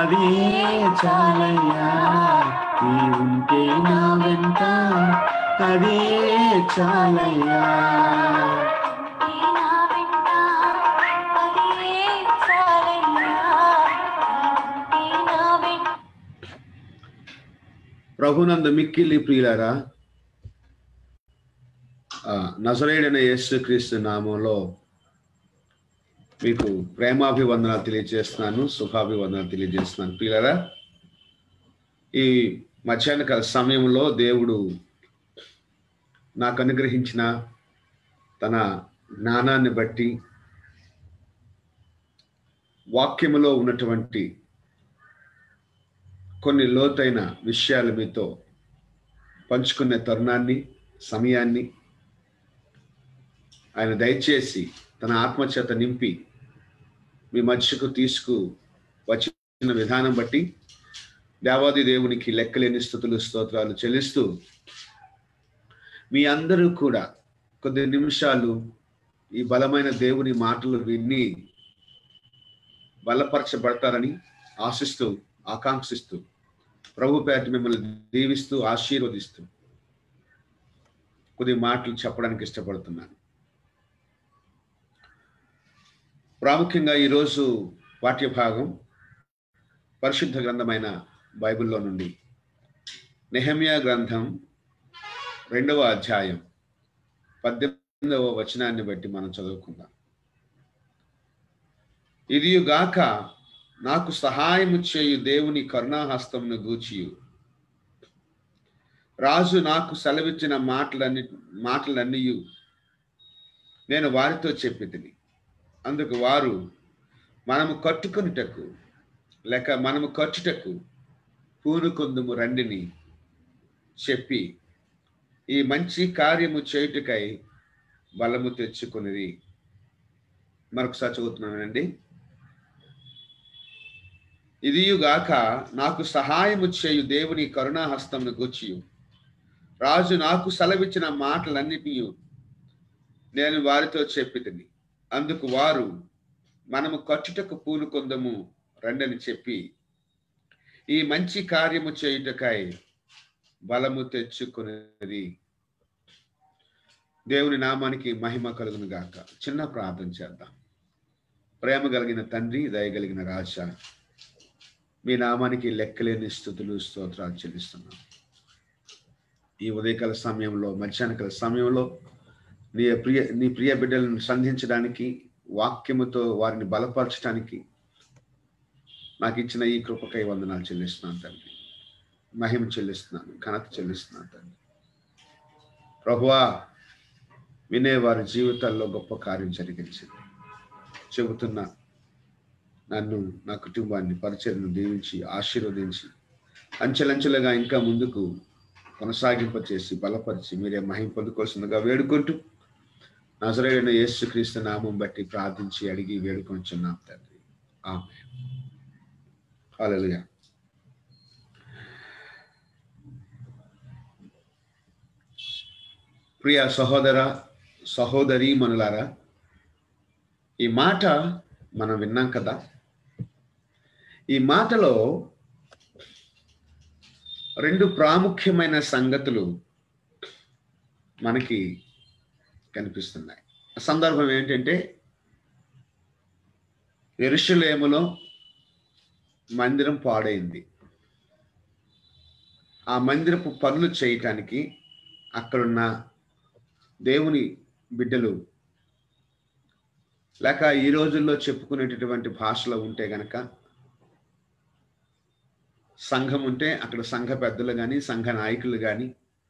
అదే చాలయ్యా నీ ఉంటే నా వెంట అదే చాలయ్యా ఉంటే నా వెంట అదే చాలయ్యా ఉంటే నా వెంట ప్రభునందు మిక్కిలి ప్రియులారా ఆ, నజరేయుడైన యేసుక్రీస్తు నామంలో మీకు ప్రేమాభివందనాలు తెలియజేస్తున్నాను శుభాభివందనాలు తెలియజేస్తున్నాను ప్రియులారా ఈ మధ్యాహ్న కాల సమయంలో దేవుడు నాకు అనుగ్రహించిన తన జ్ఞానాన్ని బట్టి వాక్యములో ఉన్నటువంటి కొన్ని లోతైన విషయాలు మీతో పంచుకునే తరుణాన్ని సమయాన్ని ఆయన దయచేసి తన ఆత్మచేత నింపి మీ మధ్యకు తీసుకు వచ్చిన విధానం బట్టి దేవాది దేవునికి లెక్కలేని స్థుతులు స్తోత్రాలు చెల్లిస్తూ మీ అందరూ కూడా కొద్ది నిమిషాలు ఈ బలమైన దేవుని మాటలు విని బలపరచబడతారని ఆశిస్తూ ఆకాంక్షిస్తూ ప్రభు పేట మిమ్మల్ని దీవిస్తూ ఆశీర్వదిస్తూ కొద్ది మాటలు చెప్పడానికి ఇష్టపడుతున్నాను ప్రాముఖ్యంగా ఈరోజు పాఠ్యభాగం పరిశుద్ధ గ్రంథమైన బైబిల్లో నుండి నెహమ్యా గ్రంథం రెండవ అధ్యాయం పద్దెనిమిదవ వచనాన్ని బట్టి మనం చదువుకుందాం ఇదియుగాక నాకు సహాయము చేయు దేవుని కరుణాహస్తమును గూచియు రాజు నాకు సెలవిచ్చిన మాటలన్ని మాటలన్నీ నేను వారితో చెప్పితిని అందుకు వారు మనము కట్టుకొనుటకు లేక మనము కట్టుటకు పూనుకొందుము రండిని చెప్పి ఈ మంచి కార్యము చేయుటకై బలము తెచ్చుకునిది మరొకసారి చదువుతున్నానండి ఇదియుగాక నాకు సహాయము చేయు దేవుని కరుణాహస్తమును గూర్చియు రాజు నాకు సెలవిచ్చిన మాటలన్నిటినీ నేను వారితో చెప్పితిని అందుకు వారు మనము కట్టుటకు పూనుకొందము రండని చెప్పి ఈ మంచి కార్యము చేయుటకై బలము తెచ్చుకునేది దేవుని నామానికి మహిమ కలుగును గాక చిన్న ప్రార్థన చేద్దాం ప్రేమ కలిగిన తండ్రి దయగలిగిన రాజా మీ నామానికి లెక్కలేని స్థుతులు స్తోత్రాలు చెల్లిస్తున్నాం ఈ ఉదయకాల సమయంలో మధ్యాహ్నకాల సమయంలో నీ ప్రియ నీ ప్రియ బిడ్డలను సంధించడానికి వాక్యముతో వారిని బలపరచడానికి నాకు ఇచ్చిన ఈ కృపకై వందనాలు చెల్లిస్తున్నాను తండ్రి మహిమ చెల్లిస్తున్నాను ఘనత చెల్లిస్తున్నాను తండ్రి ప్రభువా వినే వారి జీవితాల్లో గొప్ప కార్యం జరిగించింది చెబుతున్నా నన్ను నా కుటుంబాన్ని పరిచయను దీవించి ఆశీర్వదించి అంచెలంచెలుగా ఇంకా ముందుకు కొనసాగింపచేసి బలపరిచి మీరే మహిం పొందుకోవాల్సిందిగా వేడుకుంటూ నజరైన యేసుక్రీస్తు నామం బట్టి ప్రార్థించి అడిగి వేడుకొంచున్నాం తండ్రి ఆమె హల్లెలూయా ప్రియ సహోదర సహోదరి మనులారా ఈ మాట మనం విన్నాం కదా ఈ మాటలో రెండు ప్రాముఖ్యమైన సంగతులు మనకి కనిపిస్తున్నాయి ఆ సందర్భం ఏంటంటే ఎరుషలేములో మందిరం పాడైంది ఆ మందిరపు పనులు చేయటానికి అక్కడున్న దేవుని బిడ్డలు లేక ఈ రోజుల్లో చెప్పుకునేటటువంటి భాషలో ఉంటే గనక సంఘం ఉంటే అక్కడ సంఘ పెద్దలు కానీ సంఘ నాయకులు కానీ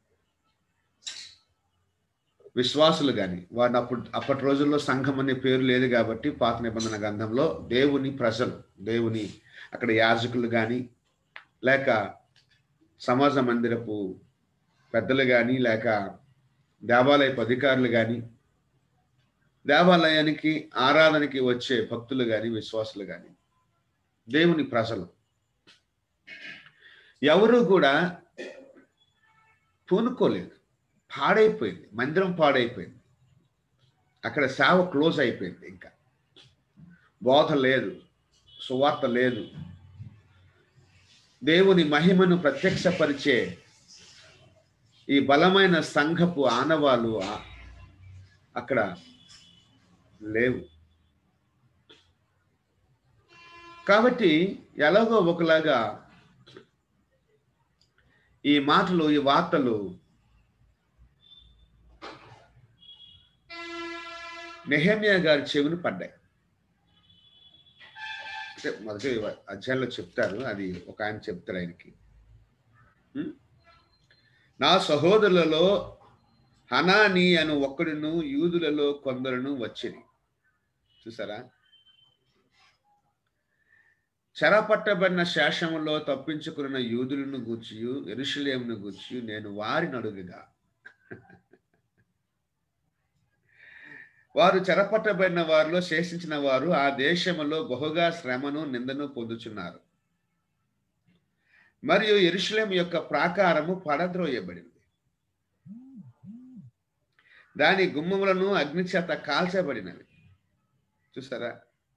విశ్వాసులు కానీ వారిని అప్పుడు అప్పటి రోజుల్లో సంఘం అనే పేరు లేదు కాబట్టి పాత నిబంధన గ్రంథంలో దేవుని ప్రజలు దేవుని అక్కడ యాజకులు కానీ లేక సమాజ మందిరపు పెద్దలు కానీ లేక దేవాలయపు అధికారులు కానీ దేవాలయానికి ఆరాధనకి వచ్చే భక్తులు కానీ విశ్వాసులు కానీ దేవుని ప్రజలు ఎవరు కూడా పూనుకోలేదు పాడైపోయింది మందిరం పాడైపోయింది అక్కడ సేవ క్లోజ్ అయిపోయింది ఇంకా బోధ లేదు సువార్త లేదు దేవుని మహిమను ప్రత్యక్షపరిచే ఈ బలమైన సంఘపు ఆనవాలు ఆ- అక్కడ లేవు కాబట్టి ఎలాగో ఒకలాగా ఈ మాటలు ఈ వార్తలు నెహమ్యా గారి చెవిని పడ్డాయి అంటే మొదటి అధ్యాయంలో చెప్తారు అది ఒక ఆయన చెప్తారు ఆయనకి ఉం? నా సహోదరులలో హనాని అను ఒక్కడును యూదులలో కొందరును వచ్చిరి చూసారా చెరపట్టబడిన శేషములో తప్పించుకున్న యూదులను గూర్చియు ఎరుషలేమును గూర్చియు నేను వారిని అడుగుగా వారు చెరపట్టబడిన వారిలో శేషించిన వారు ఆ దేశములో బహుగా శ్రమను నిందను పొందుచున్నారు మరియు ఎరుషలేం యొక్క ప్రాకారము పడద్రోయబడింది దాని గుమ్మములను అగ్ని చేత కాల్చబడినవి చూసారా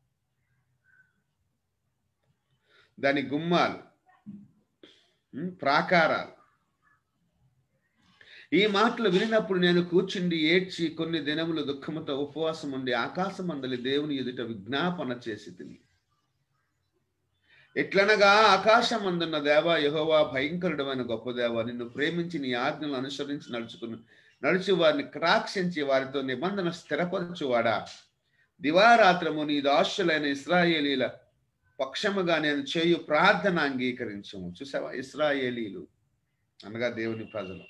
దాని గుమ్మాలు ఉమ్, ప్రాకారాలు ఈ మాటలు వినినప్పుడు నేను కూర్చుండి ఏడ్చి కొన్ని దినములు దుఃఖముతో ఉపవాసం ఉండి ఆకాశమందలి దేవుని ఎదుట విజ్ఞాపన చేసి తిని ఎట్లనగా ఆకాశమందున్న దేవ యహోవా భయంకరుడమైన గొప్ప దేవ నిన్ను ప్రేమించి నీ ఆజ్ఞలు అనుసరించి నడుచుకుని నడిచి వారిని క్రాక్షించి వారితో నిబంధన స్థిరపరచువాడా దివారాత్రము నీ దాసులైన ఇస్రాయేలీల పక్షముగా నేను చేయు ప్రార్థన అంగీకరించము చూసావా ఇస్రాయేలీలు అనగా దేవుని ప్రజలు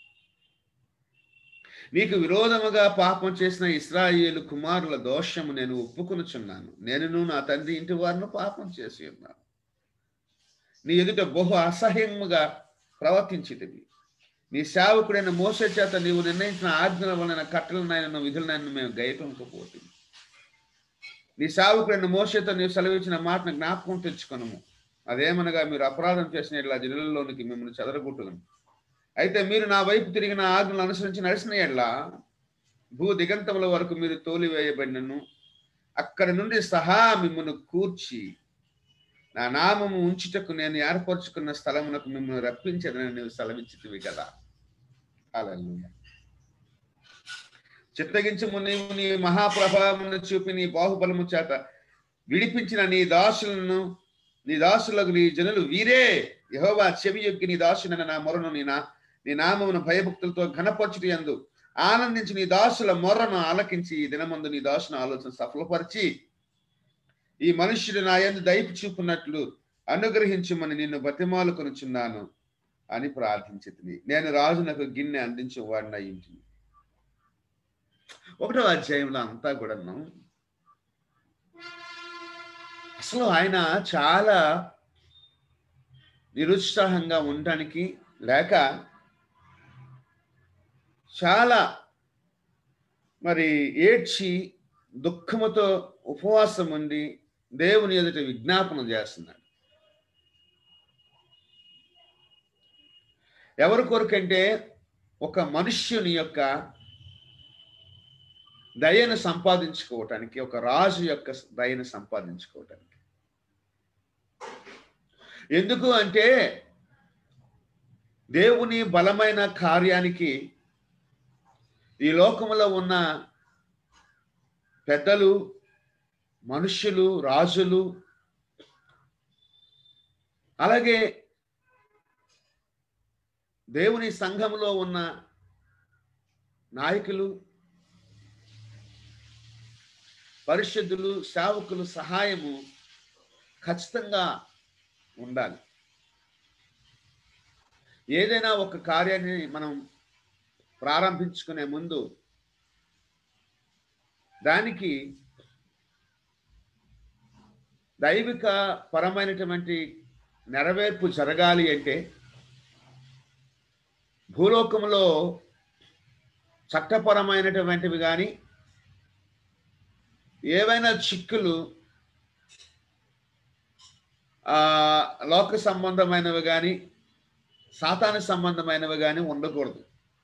నీకు విరోధముగా పాపం చేసిన ఇస్రాయేలు కుమారుల దోషము నేను ఒప్పుకొనుచున్నాను నేనును నా తండ్రి ఇంటి వారిని పాపం చేసి ఉన్నాను నీ ఎదుట బహు అసహ్యముగా ప్రవర్తించితివి నీ సేవకుడైన మోస చేత నీవు నిర్ణయించిన ఆజ్ఞల వలన కట్టలనైన విధులనైనా మేము గైపంకపోతుంది నీ సేవకుడైన మోసతో నీవు సెలవిచ్చిన మాటను జ్ఞాపకం తెచ్చుకొనము అదేమనగా మీరు అపరాధం చేసిన ఇలా జనులలోనికి మిమ్మల్ని చెదరగొట్టును అయితే మీరు నా వైపు తిరిగిన ఆజ్ఞలు అనుసరించి నడిచిన ఎడ్ల భూ దిగంతముల వరకు మీరు తోలివేయబడినను అక్కడి నుండి సహా మిమ్మల్ని కూర్చి నా నామము ఉంచుటకు నేను ఏర్పరచుకున్న స్థలమునకు మిమ్మల్ని రప్పించదని నీవు సెలవిచ్చితివి కదా హల్లెలూయా చిత్తగించము నీవు నీ మహాప్రభావమును చూపి నీ బాహుబలము చేత విడిపించిన నీ దాసులను నీ దాసులకు నీ జనులు వీరే యహోవా చెవి యొక్కి నీ దాసునైన నా మొరను నీ నా నీ నామమును భయభక్తులతో ఘనపరచుట యందు ఆనందించి నీ దాసుల మొర్రను ఆలకించి ఈ దినమందు నీ దాసుని ఆలోచన సఫలపరిచి ఈ మనుష్యుడు నా యందు దయపు చూపున్నట్లు అనుగ్రహించుమని నిన్ను బతిమాలు కొనుచున్నాను అని ప్రార్థించింది నేను రాజునకు గిన్నె అందించే వాడిని అయ్యింటిని ఒకటో అధ్యాయంలో అంతా కూడాను అసలు ఆయన చాలా నిరుత్సాహంగా ఉండటానికి లేక చాలా మరి ఏడ్చి దుఃఖముతో ఉపవాసం ఉండి దేవుని ఎదుట విజ్ఞాపన చేస్తున్నాడు ఎవరి కొరకంటే ఒక మనుష్యుని యొక్క దయను సంపాదించుకోవటానికి ఒక రాజు యొక్క దయను సంపాదించుకోవటానికి ఎందుకు అంటే దేవుని బలమైన కార్యానికి ఈ లోకములో ఉన్న పెద్దలు మనుష్యులు రాజులు అలాగే దేవుని సంఘములో ఉన్న నాయకులు పరిశుద్ధులు సేవకులు సహాయము ఖచ్చితంగా ఉండాలి ఏదైనా ఒక కార్యాన్ని మనం ప్రారంభించుకునే ముందు దానికి దైవిక పరమైనటువంటి నెరవేర్పు జరగాలి అంటే భూలోకంలో చట్టపరమైనటువంటివి కానీ ఏవైనా చిక్కులు ఆ లోక సంబంధమైనవి కానీ సాతాను సంబంధమైనవి కానీ ఉండకూడదు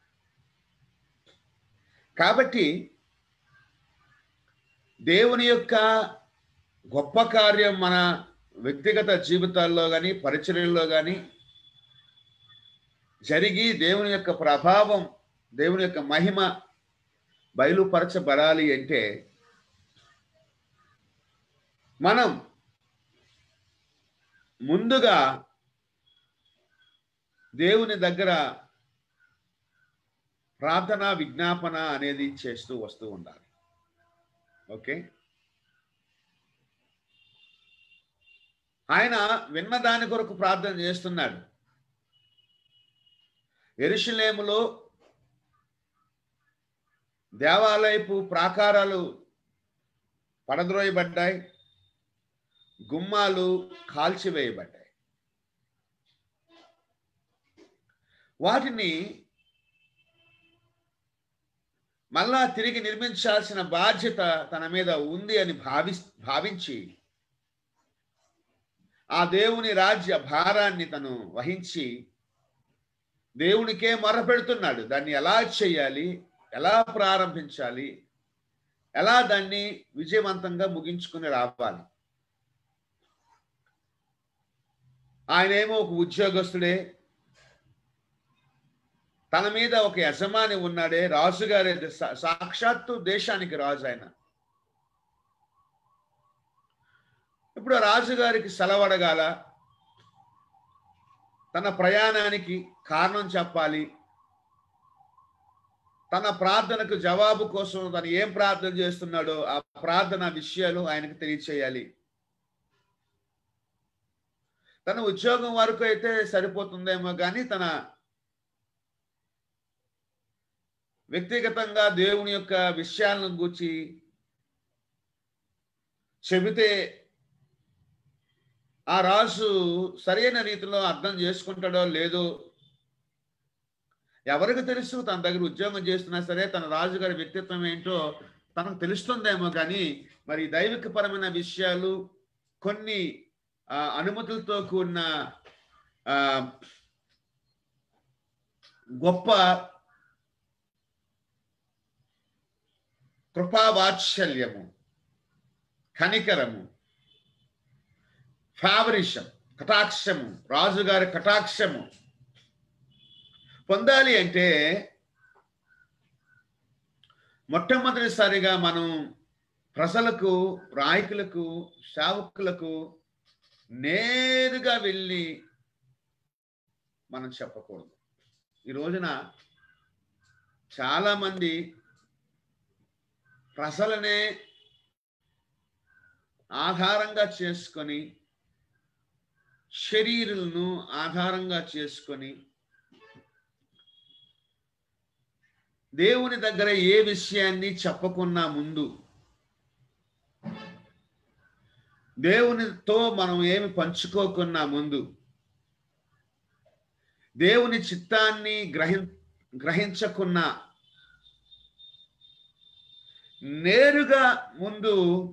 కాబట్టి దేవుని యొక్క గొప్ప కార్యం మన వ్యక్తిగత జీవితాల్లో కానీ పరిచర్యల్లో కానీ జరిగి దేవుని యొక్క ప్రభావం దేవుని యొక్క మహిమ బయలుపరచబడాలి అంటే మనం ముందుగా దేవుని దగ్గర ప్రార్థన విజ్ఞాపన అనేది చేస్తూ వస్తూ ఉండాలి ఓకే ఆయన విన్న దాని కొరకు ప్రార్థన చేస్తున్నాడు ఎరుషలేములో దేవాలయపు ప్రాకారాలు పడద్రోయబడ్డాయి గుమ్మాలు కాల్చివేయబడ్డాయి వాటిని మళ్ళా తిరిగి నిర్మించాల్సిన బాధ్యత తన మీద ఉంది అని భావి భావించి ఆ దేవుని రాజ్య భారాన్ని తను వహించి దేవునికే మొరపెడుతున్నాడు దాన్ని ఎలా చేయాలి ఎలా ప్రారంభించాలి ఎలా దాన్ని విజయవంతంగా ముగించుకుని రావాలి ఆయనేమో ఒక ఉద్యోగస్తుడే తన మీద ఒక యజమాని ఉన్నాడే రాజుగారే సా- సాక్షాత్తు దేశానికి రాజు ఆయన ఇప్పుడు ఆ రాజుగారికి సెలవడగాల తన ప్రయాణానికి కారణం చెప్పాలి తన ప్రార్థనకు జవాబు కోసం తను ఏం ప్రార్థన చేస్తున్నాడో ఆ ప్రార్థన విషయాలు ఆయనకు తెలియచేయాలి తన ఉద్యోగం వరకు అయితే సరిపోతుందేమో కానీ తన వ్యక్తిగతంగా దేవుని యొక్క విషయాలను గూర్చి చెబితే ఆ రాజు సరైన రీతిలో అర్థం చేసుకుంటాడో లేదో ఎవరికి తెలుసు తన దగ్గర ఉద్యోగం చేస్తున్నా సరే తన రాజుగారి వ్యక్తిత్వం ఏంటో తనకు తెలుస్తుందేమో కానీ మరి దైవికపరమైన విషయాలు కొన్ని ఆ, అనుమతులతో కూడిన ఆ, గొప్ప కృపావాత్సల్యము కనికరము ఫేవరిషం కటాక్షము రాజుగారి కటాక్షము పొందాలి అంటే మొట్టమొదటిసారిగా మనం ప్రజలకు నాయకులకు సేవకులకు నేరుగా వెళ్ళి మనం చెప్పకూడదు ఈ రోజున చాలామంది ప్రజలనే ఆధారంగా చేసుకొని శరీరులను ఆధారంగా చేసుకొని దేవుని దగ్గర ఏ విషయాన్ని చెప్పకున్నా ముందు దేవునితో మనం ఏమి పంచుకోకున్నా ముందు దేవుని చిత్తాన్ని గ్రహి గ్రహించకున్నా నేరుగా ముందు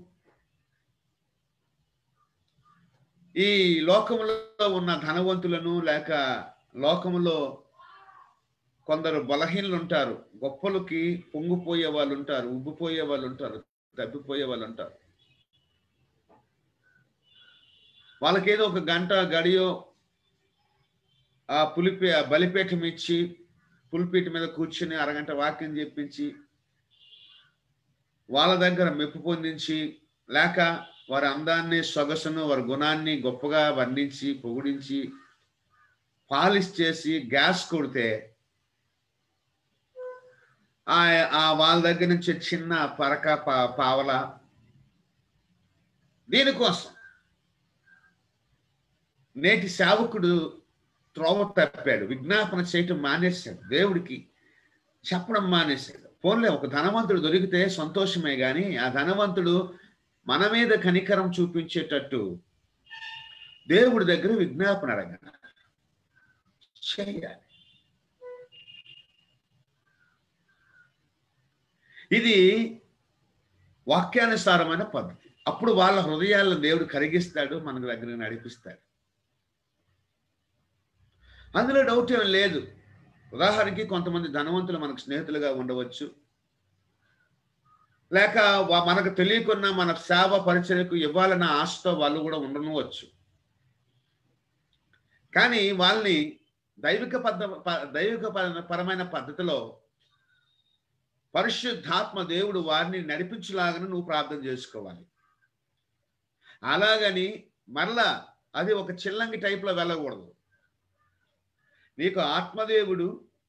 ఈ లోకములో ఉన్న ధనవంతులను లేక లోకములో కొందరు బలహీనలు ఉంటారు గొప్పలకి పొంగిపోయే వాళ్ళు ఉంటారు ఉబ్బిపోయే వాళ్ళు ఉంటారు తప్పిపోయే వాళ్ళు ఉంటారు వాళ్ళకేదో ఒక గంట గడియో ఆ పులిపే ఆ బలిపీఠం ఇచ్చి పులిపీఠ మీద కూర్చుని అరగంట వాక్యం చెప్పించి వాళ్ళ దగ్గర మెప్పు పొందించి లేక వారి అందాన్ని సొగసును వారి గుణాన్ని గొప్పగా వర్ణించి పొగిడించి పాలిష్ చేసి గ్యాస్ కొడితే ఆ ఆ వాళ్ళ దగ్గర నుంచి చిన్న పరక పా- పావల దీనికోసం నేటి సేవకుడు త్రోవ తప్పాడు విజ్ఞాపన చేయటం మానేశాడు దేవుడికి చెప్పడం మానేశాడు పోన్లే ఒక ధనవంతుడు దొరికితే సంతోషమే గాని ఆ ధనవంతుడు మన మీద కనికరం చూపించేటట్టు దేవుడి దగ్గర విజ్ఞాపన అడగాలి చేయాలి ఇది వాక్యానుసారమైన పద్ధతి అప్పుడు వాళ్ళ హృదయాలను దేవుడు కరిగిస్తాడు మన దగ్గర నడిపిస్తాడు అందులో డౌట్ ఏం లేదు ఉదాహరణకి కొంతమంది ధనవంతులు మనకు స్నేహితులుగా ఉండవచ్చు లేక వా- మనకు తెలియకున్న మన సేవ పరిచయకు ఇవ్వాలన్న ఆశతో వాళ్ళు కూడా ఉండనవచ్చు కానీ వాళ్ళని దైవిక పద్ధ ప- దైవిక పర- పరమైన పద్ధతిలో పరిశుద్ధాత్మ దేవుడు వారిని నడిపించలాగని నువ్వు ప్రార్థన చేసుకోవాలి అలాగని మరలా అది ఒక చిల్లంగి టైప్లో వెళ్ళకూడదు నీకు ఆత్మదేవుడు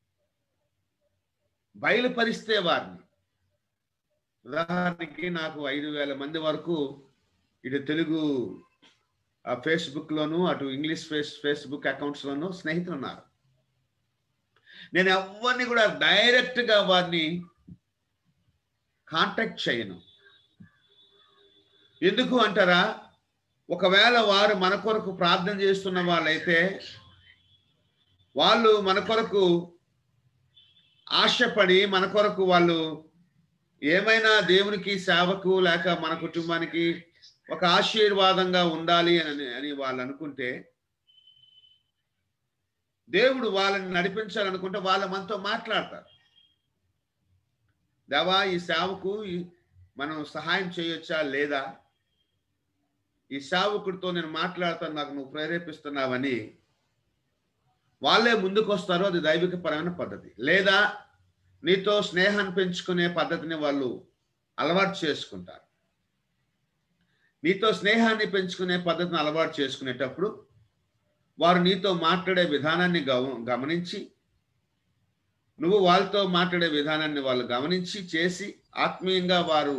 బయలుపరిస్తే వారిని ఉదాహరణకి నాకు ఐదు వేల మంది వరకు ఇటు తెలుగు ఆ, ఫేస్బుక్లోను అటు ఇంగ్లీష్ ఫేస్ ఫేస్బుక్ అకౌంట్స్లోను స్నేహితులు ఉన్నారు నేను ఎవరిని కూడా డైరెక్ట్గా వారిని కాంటాక్ట్ చేయను ఎందుకు అంటారా ఒకవేళ వారు మన కొరకు ప్రార్థన చేస్తున్న వాళ్ళైతే వాళ్ళు మన కొరకు ఆశపడి మన కొరకు వాళ్ళు ఏమైనా దేవునికి సేవకు లేక మన కుటుంబానికి ఒక ఆశీర్వాదంగా ఉండాలి అని అని వాళ్ళు అనుకుంటే దేవుడు వాళ్ళని నడిపించాలనుకుంటే వాళ్ళ మనతో మాట్లాడతారు దేవా ఈ సేవకు ఈ- మనం సహాయం చేయొచ్చా లేదా ఈ సేవకుడితో నేను మాట్లాడతాను నాకు నువ్వు ప్రేరేపిస్తున్నావని వాళ్ళే ముందుకు వస్తారు అది దైవిక పరమైన పద్ధతి లేదా నీతో స్నేహాన్ని పెంచుకునే పద్ధతిని వాళ్ళు అలవాటు చేసుకుంటారు నీతో స్నేహాన్ని పెంచుకునే పద్ధతిని అలవాటు చేసుకునేటప్పుడు వారు నీతో మాట్లాడే విధానాన్ని గమ గమనించి నువ్వు వాళ్ళతో మాట్లాడే విధానాన్ని వాళ్ళు గమనించి చేసి ఆత్మీయంగా వారు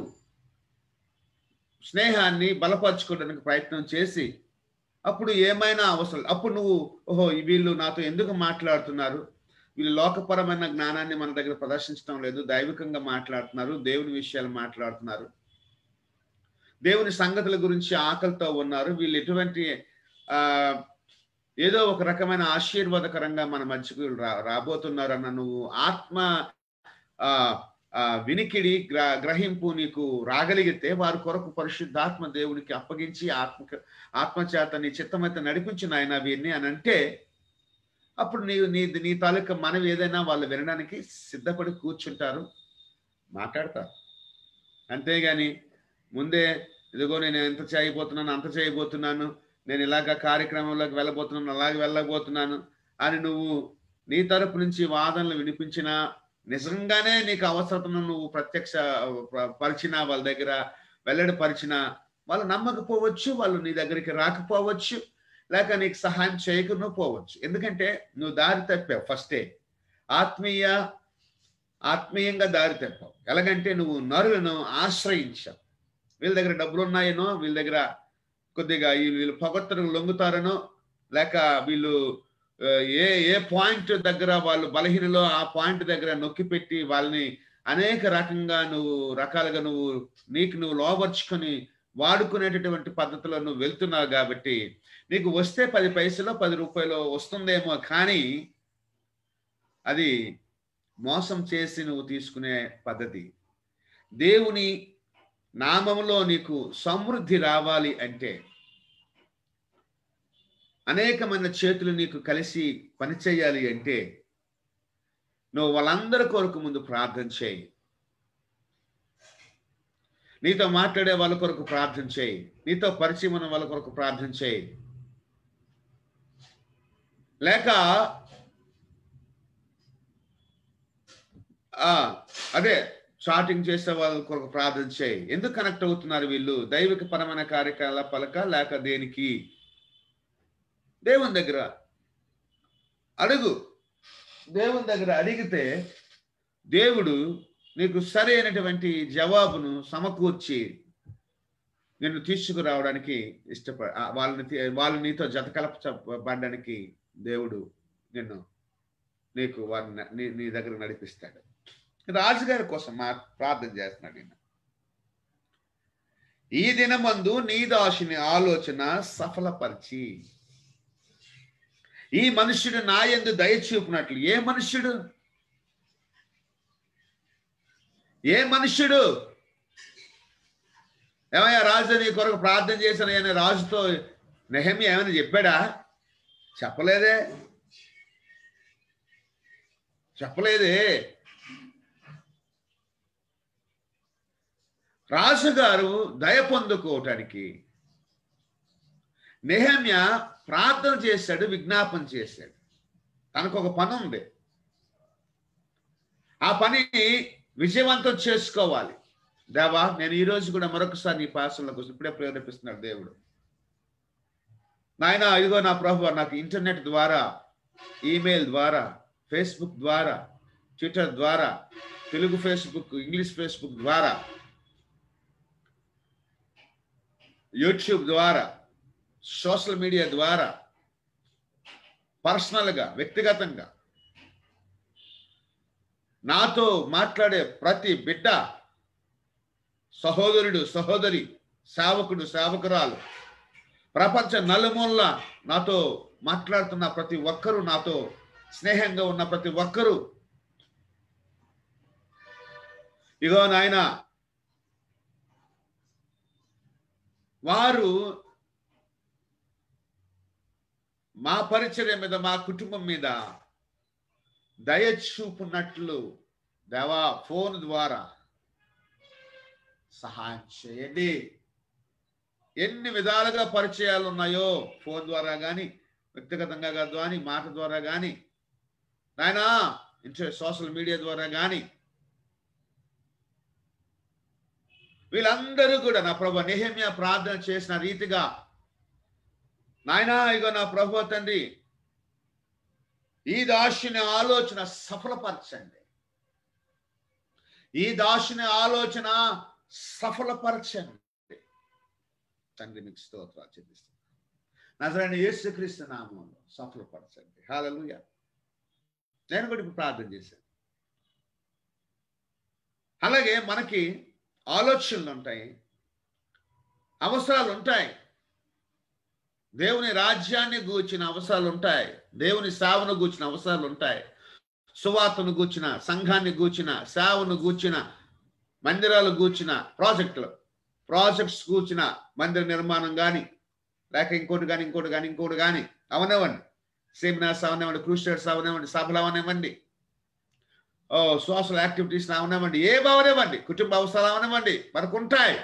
స్నేహాన్ని బలపరచుకోవడానికి ప్రయత్నం చేసి అప్పుడు ఏమైనా అవసరం అప్పుడు నువ్వు ఓహో వీళ్ళు నాతో ఎందుకు మాట్లాడుతున్నారు వీళ్ళు లోకపరమైన జ్ఞానాన్ని మన దగ్గర ప్రదర్శించడం లేదు దైవికంగా మాట్లాడుతున్నారు దేవుని విషయాలు మాట్లాడుతున్నారు దేవుని సంగతుల గురించి ఆకలితో ఉన్నారు వీళ్ళు ఎటువంటి ఆ ఏదో ఒక రకమైన ఆశీర్వాదకరంగా మన మధ్యకు వీళ్ళు రా రాబోతున్నారు అన్న నువ్వు ఆత్మ ఆ ఆ వినికిడి గ్ర గ్రహింపు నీకు రాగలిగితే వారి కొరకు పరిశుద్ధాత్మ దేవునికి అప్పగించి ఆత్మ ఆత్మచేత నీ చిత్తమైతే నడిపించిన ఆయన వీరిని అని అంటే అప్పుడు నీ నీ నీ తాలూకా మనవి ఏదైనా వాళ్ళు వినడానికి సిద్ధపడి కూర్చుంటారు మాట్లాడతారు అంతేగాని ముందే ఇదిగో నేను ఎంత చేయబోతున్నాను అంత చేయబోతున్నాను నేను ఇలాగ కార్యక్రమంలోకి వెళ్ళబోతున్నాను అలాగే వెళ్ళబోతున్నాను అని నువ్వు నీ తరపు నుంచి వాదనలు వినిపించినా నిజంగానే నీకు అవసరతను నువ్వు ప్రత్యక్ష ప- పరిచినా వాళ్ళ దగ్గర వెల్లడి పరిచినా వాళ్ళు నమ్మకపోవచ్చు వాళ్ళు నీ దగ్గరికి రాకపోవచ్చు లేక నీకు సహాయం చేయకుండా పోవచ్చు ఎందుకంటే నువ్వు దారి తప్పావు ఫస్టే ఆత్మీయ ఆత్మీయంగా దారి తప్పావు ఎలాగంటే నువ్వు నరులను ఆశ్రయించావు వీళ్ళ దగ్గర డబ్బులు ఉన్నాయనో వీళ్ళ దగ్గర కొద్దిగా వీళ్ళు వీళ్ళు పొగత్తరు లొంగుతారనో లేక వీళ్ళు ఆ, ఏ ఏ పాయింట్ దగ్గర వాళ్ళు బలహీనలో ఆ పాయింట్ దగ్గర నొక్కి పెట్టి వాళ్ళని అనేక రకంగా నువ్వు రకాలుగా నువ్వు నీకు నువ్వు లోపరుచుకొని వాడుకునేటటువంటి పద్ధతిలో నువ్వు వెళ్తున్నావు కాబట్టి నీకు వస్తే పది పైసలు పది రూపాయలు వస్తుందేమో కానీ అది మోసం చేసి నువ్వు తీసుకునే పద్ధతి దేవుని నామములో నీకు సమృద్ధి రావాలి అంటే అనేకమైన చేతులు నీకు కలిసి పనిచేయాలి అంటే నువ్వు వాళ్ళందరి కొరకు ముందు ప్రార్థన చేయి నీతో మాట్లాడే వాళ్ళ కొరకు ప్రార్థన చేయి నీతో పరిచయం ఉన్న వాళ్ళ కొరకు ప్రార్థన చేయి లేక ఆ, అదే చాటింగ్ చేసే వాళ్ళ కొరకు ప్రార్థన చేయి ఎందుకు కనెక్ట్ అవుతున్నారు వీళ్ళు దైవిక పరమైన కార్యకలాపాలక లేక దేనికి దేవుని దగ్గర అడుగు దేవుని దగ్గర అడిగితే దేవుడు నీకు సరైనటువంటి జవాబును సమకూర్చి నిన్ను తీసుకురావడానికి ఇష్టపడ ఆ, వాళ్ళని తీ- వాళ్ళు నీతో జతకలపబడడానికి దేవుడు నిన్ను నీకు వారిని న- నీ నీ దగ్గర నడిపిస్తాడు రాజుగారి కోసం మా ప్రార్థన చేస్తున్నాడు ఈయన ఈ దినమందు నీ దాసుని ఆలోచన సఫలపరిచి ఈ మనుష్యుడు నా యందు దయ చూపినట్లు ఏ మనుష్యుడు ఏ మనుష్యుడు ఏమయ్యా రాజు నీ కొరకు ప్రార్థన చేశాను అని రాజుతో నెహమి ఏమైనా చెప్పాడా చెప్పలేదే చెప్పలేదే రాజుగారు దయ పొందుకోవటానికి నెహమ్య ప్రార్థన చేశాడు విజ్ఞాపన చేశాడు తనకు ఒక పని ఉంది ఆ పని విజయవంతం చేసుకోవాలి దేవా నేను ఈ రోజు కూడా మరొకసారి నీ పాసంలోకి వచ్చి ఇప్పుడే ప్రేరేపిస్తున్నాడు దేవుడు నాయన ఇదిగో నా ప్రభు నాకు ఇంటర్నెట్ ద్వారా ఈమెయిల్ ద్వారా ఫేస్బుక్ ద్వారా ట్విట్టర్ ద్వారా తెలుగు ఫేస్బుక్ ఇంగ్లీష్ ఫేస్బుక్ ద్వారా యూట్యూబ్ ద్వారా సోషల్ మీడియా ద్వారా పర్సనల్గా వ్యక్తిగతంగా నాతో మాట్లాడే ప్రతి బిడ్డ సహోదరుడు సహోదరి సేవకుడు సేవకురాలు ప్రపంచ నలుమూల నాతో మాట్లాడుతున్న ప్రతి ఒక్కరూ నాతో స్నేహంగా ఉన్న ప్రతి ఒక్కరూ ఇగో నాయన వారు మా పరిచర్య మీద మా కుటుంబం మీద దయ చూపున్నట్లు దేవా ఫోన్ ద్వారా సహాయం చేయండి ఎన్ని విధాలుగా పరిచయాలు ఉన్నాయో ఫోన్ ద్వారా కానీ వ్యక్తిగతంగా కానీ మాట ద్వారా కానీ నాయనా ఇంటర్ సోషల్ మీడియా ద్వారా కానీ వీళ్ళందరూ కూడా నా ప్రభు నెహమ్య ప్రార్థన చేసిన రీతిగా నాయనా ఇగో నా ప్రభు తండ్రి ఈ దాసుని ఆలోచన సఫలపరచండి ఈ దాసుని ఆలోచన సఫలపరచండి తండ్రి మీకు స్తోత్రాలు చెల్లిస్తాను నజరైన యేసుక్రీస్తు నామంలో సఫలపరచండి హాలలుయ నేను కూడా ఇప్పుడు ప్రార్థన చేశాను అలాగే మనకి ఆలోచనలు ఉంటాయి అవసరాలు ఉంటాయి దేవుని రాజ్యాన్ని గూర్చిన అవసరాలు ఉంటాయి దేవుని సేవను గూర్చిన అవసరాలు ఉంటాయి సువార్తను గూర్చిన సంఘాన్ని గూర్చిన సేవను గూర్చిన మందిరాలు గూర్చిన ప్రాజెక్టులు ప్రాజెక్ట్స్ కూర్చిన మందిర నిర్మాణం కానీ లేక ఇంకోటి కానీ ఇంకోటి కానీ ఇంకోటి కానీ అవనివ్వండి సెమినార్స్ అవనివ్వండి క్రూస్టర్స్ అవనివ్వండి సభలు అవనివ్వండి ఓ సోషల్ యాక్టివిటీస్ అవనివ్వండి ఏ అవనివ్వండి కుటుంబ అవసరాలు అవనివ్వండి మనకు ఉంటాయి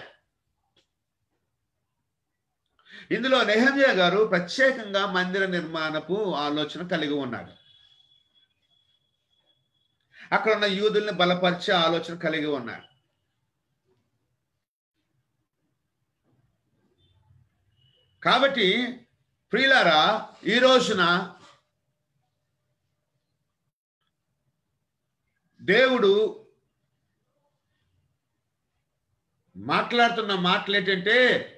ఇందులో నెహమ్య గారు ప్రత్యేకంగా మందిర నిర్మాణపు ఆలోచన కలిగి ఉన్నాడు అక్కడ ఉన్న యూదుల్ని బలపరిచే ఆలోచన కలిగి ఉన్నాడు కాబట్టి ప్రియులారా ఈ రోజున దేవుడు మాట్లాడుతున్న మాటలు ఏంటంటే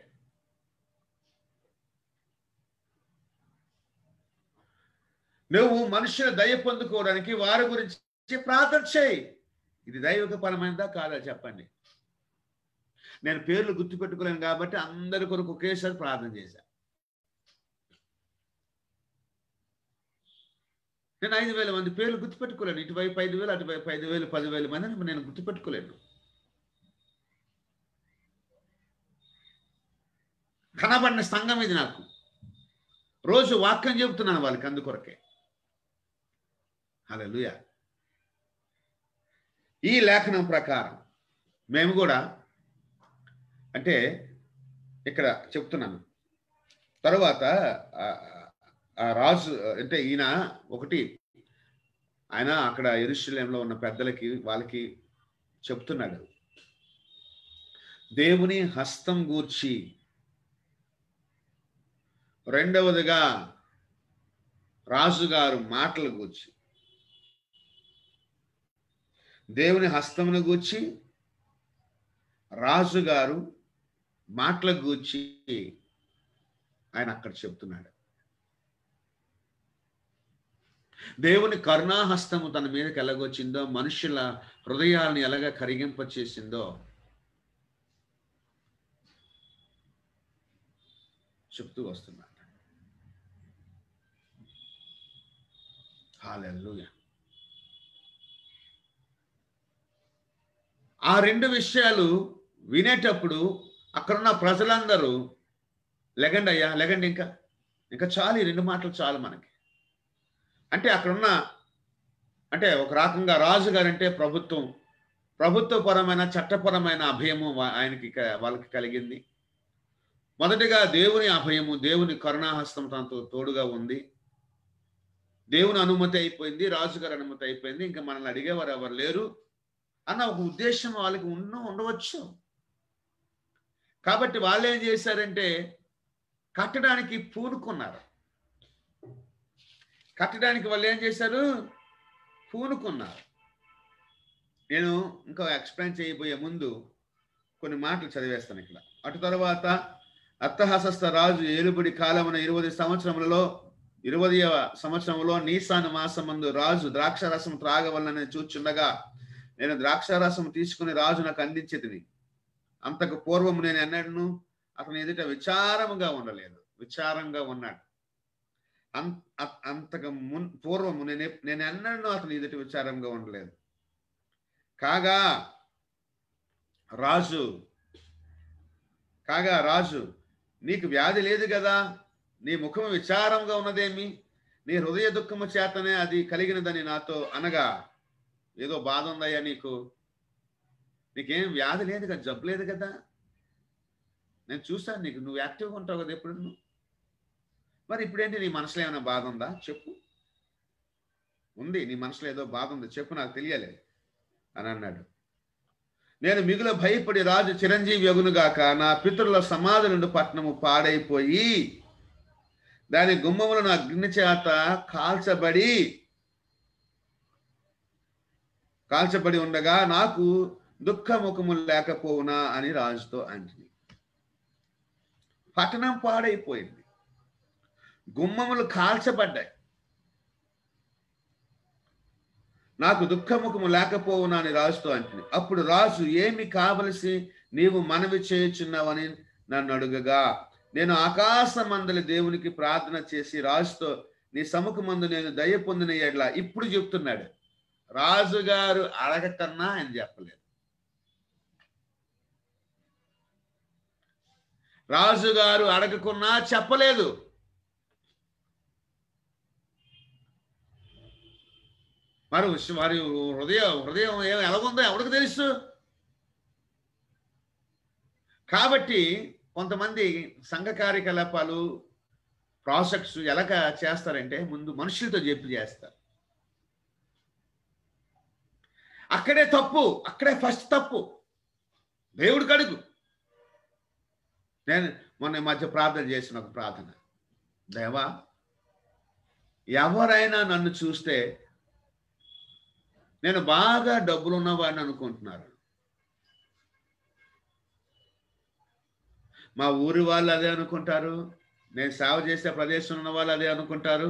నువ్వు మనుషుల దయ పొందుకోవడానికి వారి గురించి ప్రార్థన చేయి ఇది దైవిక పరమైనదా కాదా చెప్పండి నేను పేర్లు గుర్తుపెట్టుకోలేను కాబట్టి అందరి కొరకు ఒకేసారి ప్రార్థన చేశా నేను ఐదు వేల మంది పేర్లు గుర్తుపెట్టుకోలేను ఇటువైపు ఐదు వేలు అటువైపు ఐదు వేలు పదివేల మందిని నేను గుర్తుపెట్టుకోలేను కనబడిన సంఘం ఇది నాకు రోజు వాక్యం చెబుతున్నాను వాళ్ళకి అందుకొరకే హల్లెలూయ ఈ లేఖనం ప్రకారం మేము కూడా అంటే ఇక్కడ చెప్తున్నాను తరువాత ఆ- ఆ రాజు అంటే ఈయన ఒకటి ఆయన అక్కడ ఎరుశలేంలో ఉన్న పెద్దలకి వాళ్ళకి చెప్తున్నాడు దేవుని హస్తం గూర్చి రెండవదిగా రాజుగారు మాటలు గూర్చి దేవుని హస్తమును గూర్చి రాజుగారు మాటల గూర్చి ఆయన అక్కడ చెప్తున్నాడు దేవుని కరుణాహస్తము తన మీదకి ఎలాగొచ్చిందో మనుషుల హృదయాలను ఎలాగ కరిగింపచేసిందో చెప్తూ వస్తున్నాడు హాలెల్లుయా ఆ రెండు విషయాలు వినేటప్పుడు అక్కడున్న ప్రజలందరూ లెగండి అయ్యా లెగండి ఇంకా ఇంకా చాలు ఈ రెండు మాటలు చాలు మనకి అంటే అక్కడున్న అంటే ఒక రకంగా రాజుగారు అంటే ప్రభుత్వం ప్రభుత్వపరమైన చట్టపరమైన అభయము వా- ఆయనకి క- వాళ్ళకి కలిగింది మొదటిగా దేవుని అభయము దేవుని కరుణాహస్తం తనతో తోడుగా ఉంది దేవుని అనుమతి అయిపోయింది రాజుగారి అనుమతి అయిపోయింది ఇంకా మనల్ని అడిగేవారు ఎవరు లేరు అన్న ఒక ఉద్దేశం వాళ్ళకి ఉన్న ఉండవచ్చు కాబట్టి వాళ్ళు ఏం చేశారంటే కట్టడానికి పూనుకున్నారు కట్టడానికి వాళ్ళు ఏం చేశారు పూనుకున్నారు నేను ఇంకా ఎక్స్ప్లెయిన్ చేయబోయే ముందు కొన్ని మాటలు చదివేస్తాను ఇక్కడ అటు తర్వాత అత్తహసస్త రాజు ఏలుబడి కాలమున ఇరవై సంవత్సరములలో ఇరవదవ సంవత్సరంలో నీసాను మాసమందు రాజు ద్రాక్షారసం త్రాగవలనని చూచుండగా నేను ద్రాక్షారసం తీసుకుని రాజు నాకు అందించేది అంతకు పూర్వము నేను ఎన్నడను అతని ఎదుట విచారముగా ఉండలేదు విచారంగా ఉన్నాడు అం- అ- అంతకు మున్ పూర్వము నేను ఎప్- నేను ఎన్నడను అతని ఎదుట విచారంగా ఉండలేదు కాగా రాజు కాగా రాజు నీకు వ్యాధి లేదు కదా నీ ముఖము విచారంగా ఉన్నదేమి నీ హృదయ దుఃఖము చేతనే అది కలిగినదని నాతో అనగా ఏదో బాధ ఉందయ్యా నీకు నీకేం వ్యాధి లేదు కదా జబ్బు లేదు కదా నేను చూస్తాను నీకు నువ్వు యాక్టివ్గా ఉంటావు కదా ఎప్పుడు నువ్వు మరి ఇప్పుడేంటి నీ మనసులో ఏమైనా బాధ ఉందా చెప్పు ఉంది నీ మనసులో ఏదో బాధ ఉంది చెప్పు నాకు తెలియాలి అని అన్నాడు నేను మిగుల భయపడి రాజు చిరంజీవి యగునుగాక నా పితరుల సమాధులుండి పట్టణము పాడైపోయి దాని గుమ్మములను అగ్ని చేత కాల్చబడి కాల్చబడి ఉండగా నాకు దుఃఖముఖము లేకపోవునా అని రాజుతో అంటుంది పట్టణం పాడైపోయింది గుమ్మములు కాల్చబడ్డాయి నాకు దుఃఖముఖము లేకపోవునా అని రాజుతో అంటుంది అప్పుడు రాజు ఏమి కావలసి నీవు మనవి చేయుచున్నావని నన్ను అడుగగా నేను ఆకాశమందలి దేవునికి ప్రార్థన చేసి రాజుతో నీ సముఖమందు నేను దయ పొందిన ఎడ్ల ఇప్పుడు చెప్తున్నాడు రాజుగారు అడగకన్నా ఆయన చెప్పలేదు రాజుగారు అడగకున్నా చెప్పలేదు మరి ఉస్- వారి హృదయం హృదయం ఏ- ఎలాగుందో ఎవరికి తెలుసు కాబట్టి కొంతమంది సంఘ కార్యకలాపాలు ప్రాజెక్ట్స్ ఎలాగ చేస్తారంటే ముందు మనుషులతో చెప్పి చేస్తారు అక్కడే తప్పు అక్కడే ఫస్ట్ తప్పు దేవుడు కడుగు నేను మొన్న ఈ మధ్య ప్రార్థన చేసిన ఒక ప్రార్థన దేవా ఎవరైనా నన్ను చూస్తే నేను బాగా డబ్బులు ఉన్నవాడిని అనుకుంటున్నారు మా ఊరి వాళ్ళు అదే అనుకుంటారు నేను సేవ చేసే ప్రదేశం ఉన్న వాళ్ళు అదే అనుకుంటారు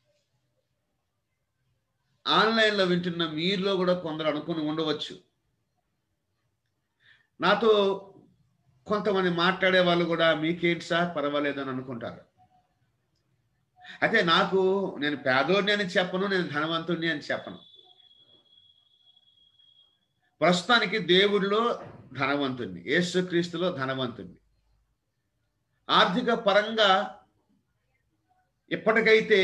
ఆన్లైన్లో వింటున్న మీరులో కూడా కొందరు అనుకుని ఉండవచ్చు నాతో కొంతమంది మాట్లాడే వాళ్ళు కూడా మీకేంటి సార్ పర్వాలేదు అని అనుకుంటారు అయితే నాకు నేను పేదోడిని అని చెప్పను నేను ధనవంతుడిని అని చెప్పను ప్రస్తుతానికి దేవుడిలో ధనవంతుణ్ణి యేసుక్రీస్తులో ధనవంతుణ్ణి ఆర్థిక పరంగా ఇప్పటికైతే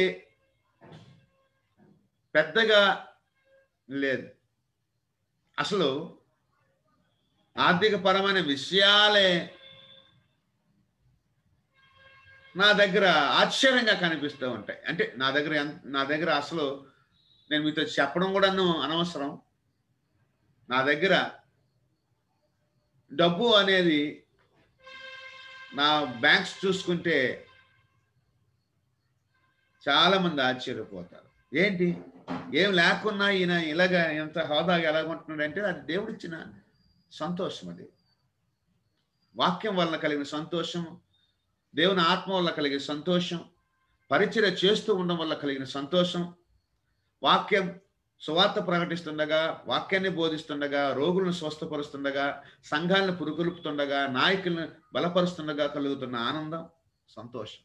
పెద్దగా లేదు అసలు ఆర్థిక పరమైన విషయాలే నా దగ్గర ఆశ్చర్యంగా కనిపిస్తూ ఉంటాయి అంటే నా దగ్గర ఎంత- నా దగ్గర అసలు నేను మీతో చెప్పడం కూడాను అనవసరం నా దగ్గర డబ్బు అనేది నా బ్యాంక్స్ చూసుకుంటే చాలా మంది ఆశ్చర్యపోతారు ఏంటి ఏం లేకున్నా ఈయన ఇలాగ ఎంత హోదాగా ఎలాగుంటున్నాడు అంటే అది దేవుడిచ్చిన సంతోషం అది వాక్యం వలన కలిగిన సంతోషం దేవుని ఆత్మ వల్ల కలిగిన సంతోషం పరిచర్య చేస్తూ ఉండడం వల్ల కలిగిన సంతోషం వాక్యం సువార్త ప్రకటిస్తుండగా వాక్యాన్ని బోధిస్తుండగా రోగులను స్వస్థపరుస్తుండగా సంఘాలను పురుకొల్పుతుండగా నాయకులను బలపరుస్తుండగా కలుగుతున్న ఆనందం సంతోషం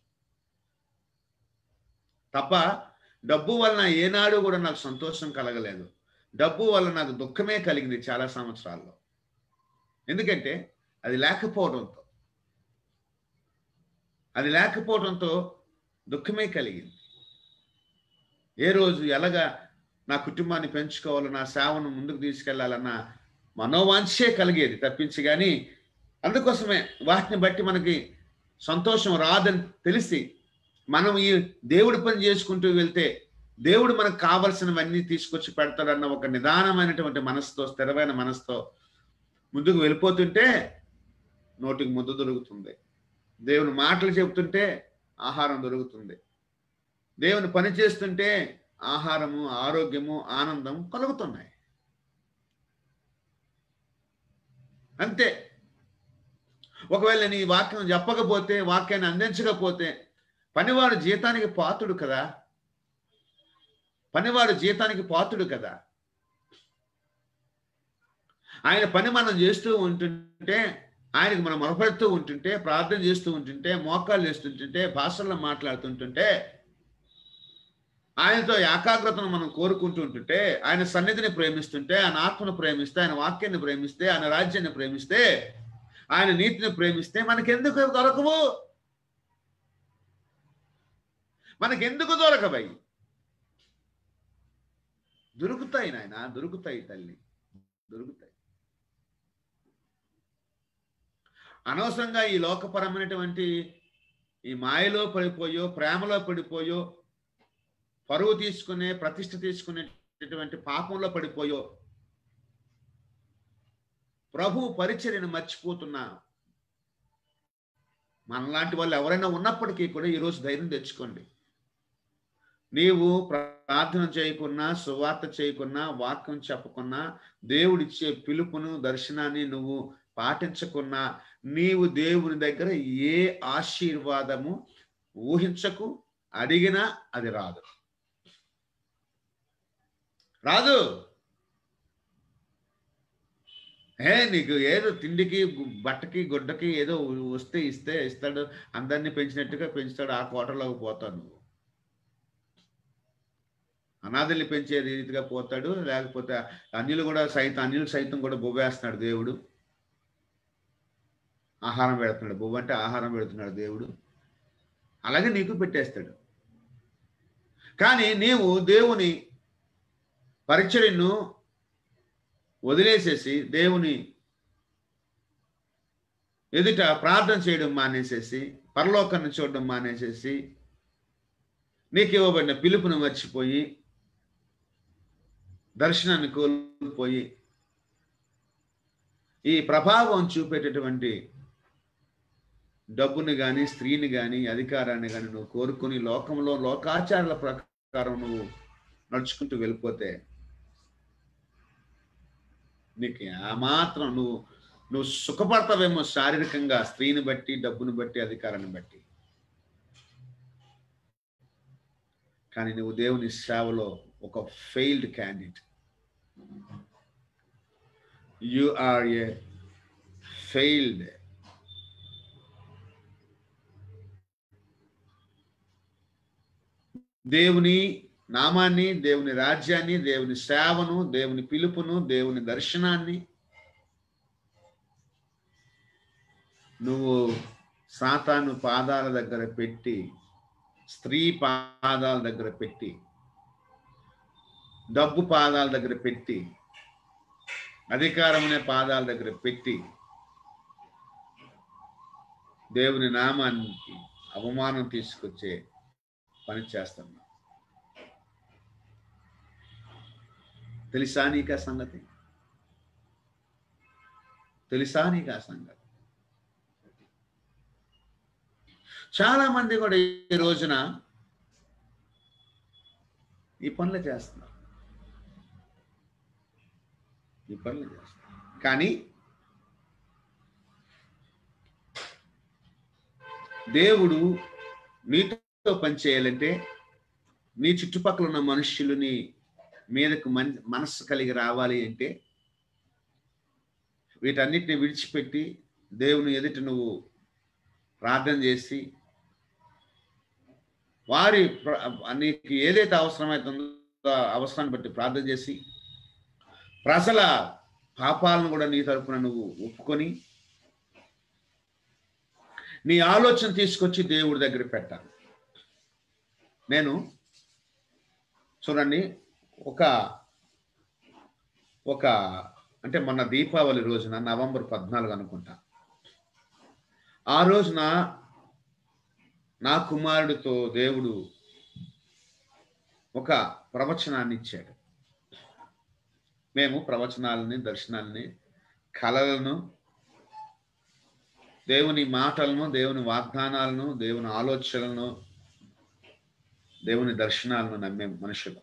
తప్ప డబ్బు వలన ఏనాడు కూడా నాకు సంతోషం కలగలేదు డబ్బు వల్ల నాకు దుఃఖమే కలిగింది చాలా సంవత్సరాల్లో ఎందుకంటే అది లేకపోవడంతో అది లేకపోవడంతో దుఃఖమే కలిగింది ఏ రోజు ఎలాగా నా కుటుంబాన్ని పెంచుకోవాలో నా సేవను ముందుకు తీసుకెళ్లాలన్న మనోవాంఛే కలిగేది తప్పించి కానీ అందుకోసమే వాటిని బట్టి మనకి సంతోషం రాదని తెలిసి మనం ఈ దేవుడి పని చేసుకుంటూ వెళ్తే దేవుడు మనకు కావలసినవన్నీ తీసుకొచ్చి పెడతాడన్న ఒక నిదానమైనటువంటి మనసుతో స్థిరమైన మనసుతో ముందుకు వెళ్ళిపోతుంటే నోటికి ముద్ద దొరుకుతుంది దేవుని మాటలు చెబుతుంటే ఆహారం దొరుకుతుంది దేవుని పని చేస్తుంటే ఆహారము ఆరోగ్యము ఆనందం కలుగుతున్నాయి అంతే ఒకవేళ నేను ఈ వాక్యం చెప్పకపోతే వాక్యాన్ని అందించకపోతే పనివాడు జీతానికి పాతుడు కదా పనివాడు జీతానికి పాతుడు కదా ఆయన పని మనం చేస్తూ ఉంటుంటే ఆయనకు మనం మొరపెడుతూ ఉంటుంటే ప్రార్థన చేస్తూ ఉంటుంటే మోకాలు చేస్తుంటుంటే భాషల్లో మాట్లాడుతుంటుంటే ఆయనతో ఏకాగ్రతను మనం కోరుకుంటూ ఉంటుంటే ఆయన సన్నిధిని ప్రేమిస్తుంటే ఆయన ఆత్మను ప్రేమిస్తే ఆయన వాక్యాన్ని ప్రేమిస్తే ఆయన రాజ్యాన్ని ప్రేమిస్తే ఆయన నీతిని ప్రేమిస్తే మనకెందుకు దొరకవు మనకెందుకు దొరకవై దొరుకుతాయి నాయన దొరుకుతాయి తల్లి దొరుకుతాయి అనవసరంగా ఈ లోకపరమైనటువంటి ఈ మాయలో పడిపోయో ప్రేమలో పడిపోయో పరువు తీసుకునే ప్రతిష్ట తీసుకునేటటువంటి పాపంలో పడిపోయో ప్రభు పరిచర్యను మర్చిపోతున్నా మనలాంటి వాళ్ళు ఎవరైనా ఉన్నప్పటికీ కూడా ఈరోజు ధైర్యం తెచ్చుకోండి నీవు ప్రార్థన చేయకున్నా సువార్త చేయకున్నా వాక్యం చెప్పకున్నా దేవుడిచ్చే పిలుపును దర్శనాన్ని నువ్వు పాటించకున్నా నీవు దేవుని దగ్గర ఏ ఆశీర్వాదము ఊహించకు అడిగినా అది రాదు రాదు ఏ నీకు ఏదో తిండికి గు- బట్టకి గుడ్డకి ఏదో వస్తే ఇస్తే ఇస్తాడు అందరినీ పెంచినట్టుగా పెంచుతాడు ఆ కోటలోకి పోతావు నువ్వు అనాథల్ని పెంచే రీతిగా పోతాడు లేకపోతే అన్యులు కూడా సైతం అన్యులు సైతం కూడా బొవ్వేస్తున్నాడు దేవుడు ఆహారం పెడుతున్నాడు బొవ్వ అంటే ఆహారం పెడుతున్నాడు దేవుడు అలాగే నీకు పెట్టేస్తాడు కానీ నీవు దేవుని పరిచర్యను వదిలేసేసి దేవుని ఎదుట ప్రార్థన చేయడం మానేసేసి పరలోకాన్ని చూడడం మానేసేసి నీకు ఇవ్వబడిన పిలుపును మర్చిపోయి దర్శనాన్ని కోల్పోయి ఈ ప్రభావం చూపేటటువంటి డబ్బుని కానీ స్త్రీని కానీ అధికారాన్ని కానీ నువ్వు కోరుకుని లోకంలో లోకాచారాల ప్రకారం నువ్వు నడుచుకుంటూ వెళ్ళిపోతే నీకు ఏమాత్రం నువ్వు నువ్వు సుఖపడతావేమో శారీరకంగా స్త్రీని బట్టి డబ్బుని బట్టి అధికారాన్ని బట్టి కానీ నువ్వు దేవుని సేవలో ఒక failed candidate you are a failed దేవుని నామాన్ని దేవుని రాజ్యాన్ని దేవుని సేవను దేవుని పిలుపును దేవుని దర్శనాన్ని నువ్వు సాతాను పాదాల దగ్గర పెట్టి స్త్రీ పాదాల దగ్గర పెట్టి డబ్బు పాదాల దగ్గర పెట్టి అధికారం అనే పాదాల దగ్గర పెట్టి దేవుని నామానికి అవమానం తీసుకొచ్చే పని చేస్తున్నా తెలుసా నీకు ఆ సంగతి తెలుసా నీకు ఆ సంగతి చాలా మంది కూడా ఈ రోజున ఈ పనులు చేస్తున్నారు ఈ పనులు చేస్తున్నారు కానీ దేవుడు నీతో పని చేయాలంటే నీ చుట్టుపక్కల ఉన్న మనుష్యులని మీదకు మన్ మనస్సు కలిగి రావాలి అంటే వీటన్నిటిని విడిచిపెట్టి దేవుని ఎదుట నువ్వు ప్రార్థన చేసి వారి ప్ర- నీకు ఏదైతే అవసరమవుతుందో ఆ అవసరాన్ని బట్టి ప్రార్థన చేసి ప్రజల పాపాలను కూడా నీ తరపున నువ్వు ఒప్పుకొని నీ ఆలోచన తీసుకొచ్చి దేవుడి దగ్గర పెట్టాలి నేను చూడండి ఒక ఒక అంటే మొన్న దీపావళి రోజున నవంబర్ పద్నాలుగు అనుకుంటా ఆ రోజున నా కుమారుడితో దేవుడు ఒక ప్రవచనాన్ని ఇచ్చాడు మేము ప్రవచనాలని దర్శనాలని కళలను దేవుని మాటలను దేవుని వాగ్దానాలను దేవుని ఆలోచనలను దేవుని దర్శనాలను నమ్మే మనుషులు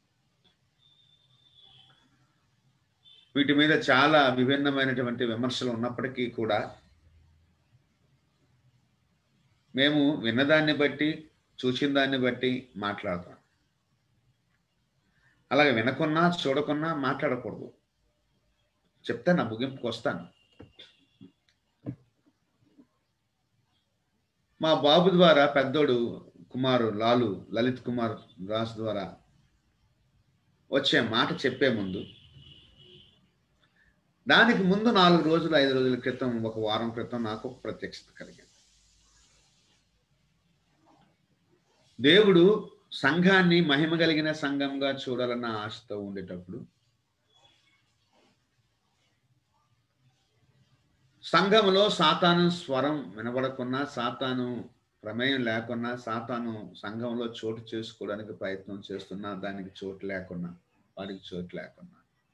వీటి మీద చాలా విభిన్నమైనటువంటి విమర్శలు ఉన్నప్పటికీ కూడా మేము విన్నదాన్ని బట్టి చూసిన దాన్ని బట్టి మాట్లాడతాం అలాగే వినకున్నా చూడకున్నా మాట్లాడకూడదు చెప్తే నా ముగింపుకు వస్తాను మా బాబు ద్వారా పెద్దోడు కుమారు లాలు లలిత్ కుమార్ దాస్ ద్వారా వచ్చే మాట చెప్పే ముందు దానికి ముందు నాలుగు రోజులు ఐదు రోజుల క్రితం ఒక వారం క్రితం నాకు ఒక ప్రత్యక్షత కలిగింది దేవుడు సంఘాన్ని మహిమ కలిగిన సంఘంగా చూడాలన్న ఆశతో ఉండేటప్పుడు సంఘములో సాతాను స్వరం వినబడకున్నా సాతాను ప్రమేయం లేకున్నా సాతాను సంఘంలో చోటు చేసుకోవడానికి ప్రయత్నం చేస్తున్నా దానికి చోటు లేకున్నా వాడికి చోటు లేకున్నా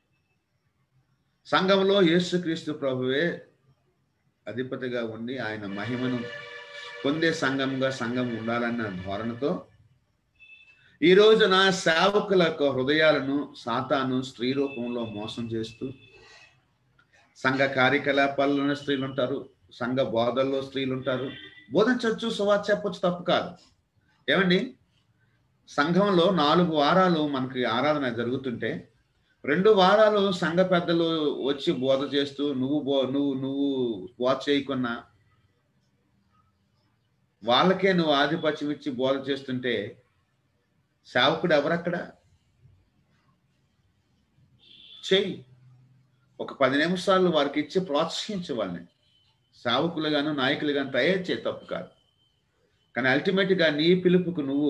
సంఘంలో యేసుక్రీస్తు ప్రభువే అధిపతిగా ఉండి ఆయన మహిమను పొందే సంఘంగా సంఘం ఉండాలన్న ధోరణితో ఈ రోజున సేవకుల యొక్క హృదయాలను సాతాను స్త్రీ రూపంలో మోసం చేస్తూ సంఘ కార్యకలాపాల్లోనే స్త్రీలు ఉంటారు సంఘ బోధల్లో స్త్రీలు ఉంటారు బోధించవచ్చు సువార్త చెప్పొచ్చు తప్పు కాదు ఏమండి సంఘంలో నాలుగు వారాలు మనకి ఆరాధన జరుగుతుంటే రెండు వారాలు సంఘ పెద్దలు వచ్చి బోధ చేస్తూ నువ్వు బో నువ్వు నువ్వు బోధ చేయకున్నా వాళ్ళకే నువ్వు ఆధిపత్యం ఇచ్చి బోధ చేస్తుంటే సేవకుడు ఎవరక్కడ చెయ్యి ఒక పది నిమిషాలు వారికి ఇచ్చి ప్రోత్సహించే వాళ్ళని సేవకులుగాను నాయకులుగాను తయారు చేయ తప్పు కాదు కానీ అల్టిమేట్గా నీ పిలుపుకు నువ్వు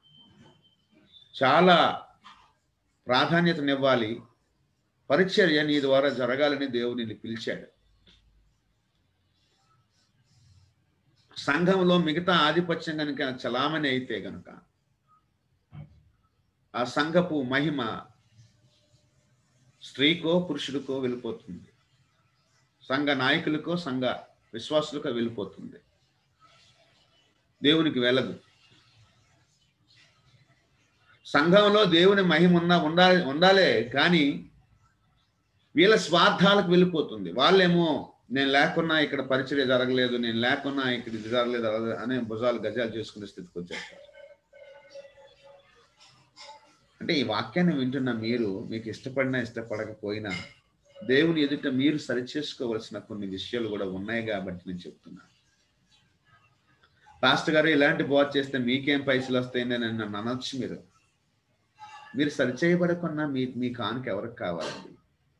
చాలా ప్రాధాన్యతనివ్వాలి పరిచర్య నీ ద్వారా జరగాలని దేవుడు నిన్ను పిలిచాడు సంఘంలో మిగతా ఆధిపత్యం కనుక చలామణి అయితే గనుక ఆ సంఘపు మహిమ స్త్రీకో పురుషుడికో వెళ్ళిపోతుంది సంఘ నాయకులకో సంఘ విశ్వాసులకో వెళ్ళిపోతుంది దేవునికి వెళ్ళదు సంఘంలో దేవుని మహిమ ఉన్నా ఉండాలి ఉండాలే కానీ వీళ్ళ స్వార్థాలకు వెళ్ళిపోతుంది వాళ్ళేమో నేను లేకున్నా ఇక్కడ పరిచర్య జరగలేదు నేను లేకున్నా ఇక్కడ ఇది జరగలేదు అలా అనే భుజాలు గజాలు చేసుకునే స్థితికి వచ్చేస్తారు అంటే ఈ వాక్యాన్ని వింటున్న మీరు మీకు ఇష్టపడినా ఇష్టపడకపోయినా దేవుని ఎదుట మీరు సరిచేసుకోవలసిన కొన్ని విషయాలు కూడా ఉన్నాయి కాబట్టి నేను చెప్తున్నా పాస్టర్ గారు ఇలాంటి బోధ చేస్తే మీకేం పైసలు వస్తాయని నన్ను అనొచ్చు మీరు మీరు సరిచేయబడకున్నా మీ మీ కానుక ఎవరికి కావాలండి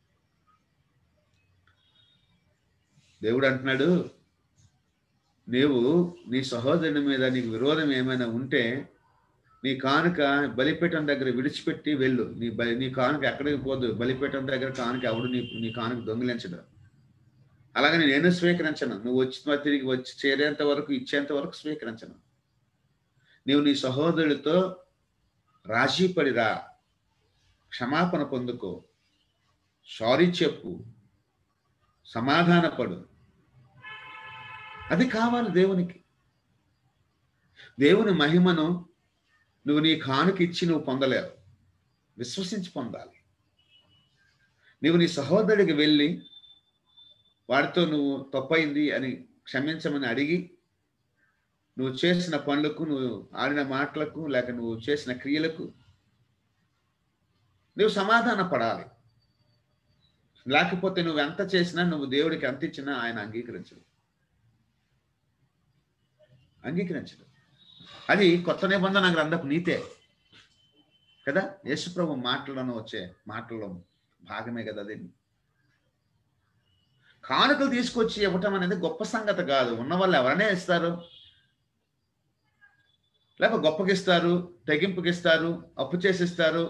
దేవుడు అంటున్నాడు నీవు నీ సహోదరుని మీద నీకు విరోధం ఏమైనా ఉంటే నీ కానుక బలిపీఠం దగ్గర విడిచిపెట్టి వెళ్ళు నీ బలి నీ కానుక ఎక్కడికి పోదు బలిపీఠం దగ్గర కానుక ఎవడు నీ నీ కానుక దొంగిలించడు అలాగే నేను స్వీకరించను నువ్వు వచ్చి తిరిగి వచ్చి చేరేంత వరకు ఇచ్చేంత వరకు స్వీకరించను నీవు నీ సహోదరుడితో రాజీ పడిరా క్షమాపణ పొందుకో సారీ చెప్పు సమాధానపడు అది కావాలి దేవునికి దేవుని మహిమను నువ్వు నీ కానుక ఇచ్చి నువ్వు పొందలేవు విశ్వసించి పొందాలి నువ్వు నీ సహోదరుడికి వెళ్ళి వాడితో నువ్వు తప్పైంది అని క్షమించమని అడిగి నువ్వు చేసిన పనులకు నువ్వు ఆడిన మాటలకు లేక నువ్వు చేసిన క్రియలకు నువ్వు సమాధాన పడాలి లేకపోతే నువ్వు ఎంత చేసినా నువ్వు దేవుడికి ఎంత ఇచ్చినా ఆయన అంగీకరించడు అంగీకరించడు అది కొత్త నిబంధన గ్రంథపు నీతే కదా యేసుప్రభు మాటలను వచ్చే మాటల్లో భాగమే కదా అది కానుకలు తీసుకొచ్చి ఇవ్వటం అనేది గొప్ప సంగతి కాదు ఉన్న వాళ్ళు ఎవరైనా ఇస్తారు లేకపోతే గొప్పకి ఇస్తారు తెగింపుకి ఇస్తారు అప్పు చేసి ఇస్తారు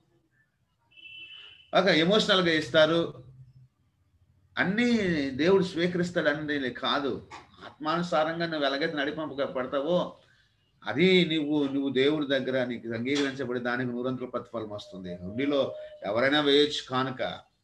ఒక ఎమోషనల్గా ఇస్తారు అన్నీ దేవుడు స్వీకరిస్తాడు అనేది కాదు ఆత్మానుసారంగా నువ్వు ఎలాగైతే నడిపంప పడతావో అది నువ్వు నువ్వు దేవుడి దగ్గర నీకు అంగీకరించబడి దానికి నూరంతుల ప్రతిఫలం వస్తుంది హుండీలో ఎవరైనా వేయొచ్చు కానుక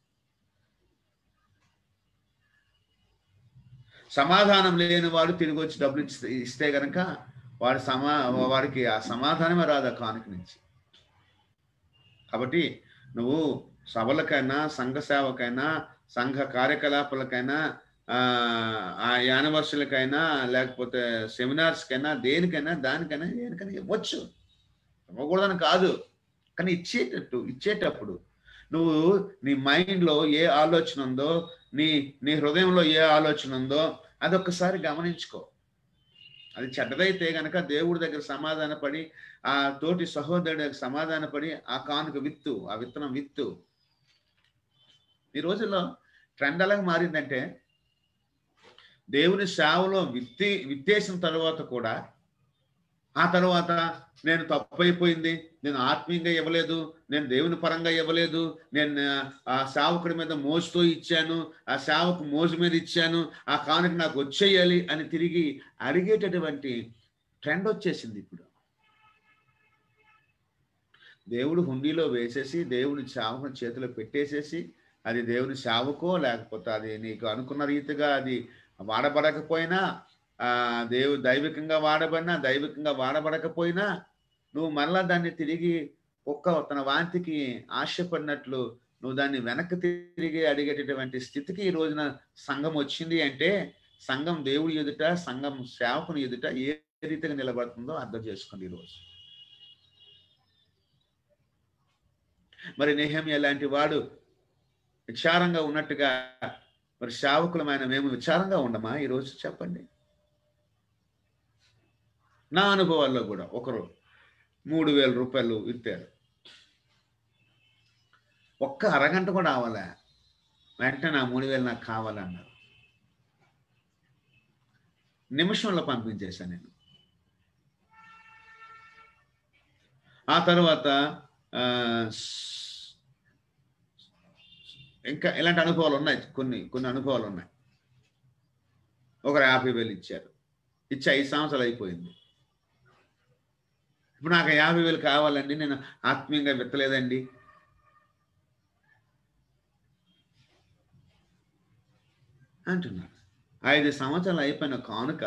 సమాధానం లేని వాడు తిరిగి వచ్చి డబ్బులు ఇస్తే ఇస్తే గనక వాడి సమా వాడికి ఆ సమాధానమే రాదు ఆ కానుక నుంచి కాబట్టి నువ్వు సభలకైనా సంఘ సేవకైనా సంఘ కార్యకలాపాలకైనా ఆ, ఆ యానివర్సరీలకైనా లేకపోతే సెమినార్స్కైనా దేనికైనా దానికైనా దేనికైనా ఇవ్వచ్చు ఇవ్వకూడదని కాదు కానీ ఇచ్చేటట్టు ఇచ్చేటప్పుడు నువ్వు నీ మైండ్లో ఏ ఆలోచన ఉందో నీ నీ హృదయంలో ఏ ఆలోచన ఉందో అది ఒక్కసారి గమనించుకో అది చెడ్డదైతే గనక దేవుడి దగ్గర సమాధానపడి ఆ తోటి సహోదరుడి దగ్గర సమాధానపడి ఆ కానుక విత్తు ఆ విత్తనం విత్తు ఈ రోజుల్లో ట్రెండ్ అలాగ మారిందంటే దేవుని సేవలో విత్తి విత్తేసిన తర్వాత కూడా ఆ తర్వాత నేను తప్పు అయిపోయింది నేను ఆత్మీయంగా ఇవ్వలేదు నేను దేవుని పరంగా ఇవ్వలేదు నేను ఆ సేవకుడి మీద మోజుతో ఇచ్చాను ఆ సేవకు మోజు మీద ఇచ్చాను ఆ కానుక నాకు వచ్చేయాలి అని తిరిగి అడిగేటటువంటి ట్రెండ్ వచ్చేసింది ఇప్పుడు దేవుడు హుండీలో వేసేసి దేవుని సేవకుని చేతిలో పెట్టేసేసి అది దేవుని సేవకో లేకపోతే అది నీకు అనుకున్న రీతిగా అది వాడబడకపోయినా ఆ దేవు దైవికంగా వాడబడినా దైవికంగా వాడబడకపోయినా నువ్వు మరలా దాన్ని తిరిగి ఒక్క తన వాంతికి ఆశపడినట్లు నువ్వు దాన్ని వెనక్కి తిరిగి అడిగేటటువంటి స్థితికి ఈ రోజున సంఘం వచ్చింది అంటే సంఘం దేవుడి ఎదుట సంఘం సేవకుని ఎదుట ఏ రీతిగా నిలబడుతుందో అర్థం చేసుకోండి ఈరోజు మరి నెహమ్య లాంటి వాడు విచారంగా ఉన్నట్టుగా మరి సేవకులమైన మేము విచారంగా ఉండమా ఈరోజు చెప్పండి నా అనుభవాల్లో కూడా ఒకరు మూడు వేల రూపాయలు ఇచ్చారు ఒక్క అరగంట కూడా అవ్వలే వెంటనే నా మూడు వేలు నాకు కావాలన్నారు నిమిషంలో పంపించేశాను నేను ఆ తర్వాత ఆ, ఇంకా ఇలాంటి అనుభవాలు ఉన్నాయి కొన్ని కొన్ని అనుభవాలు ఉన్నాయి ఒకరు యాభై వేలు ఇచ్చారు ఇచ్చి ఐదు సంవత్సరాలు అయిపోయింది ఇప్పుడు నాకు ఆ యాభై వేలు కావాలండి నేను ఆత్మీయంగా విత్తలేదండి అంటున్నారు ఐదు సంవత్సరాలు అయిపోయిన కానుక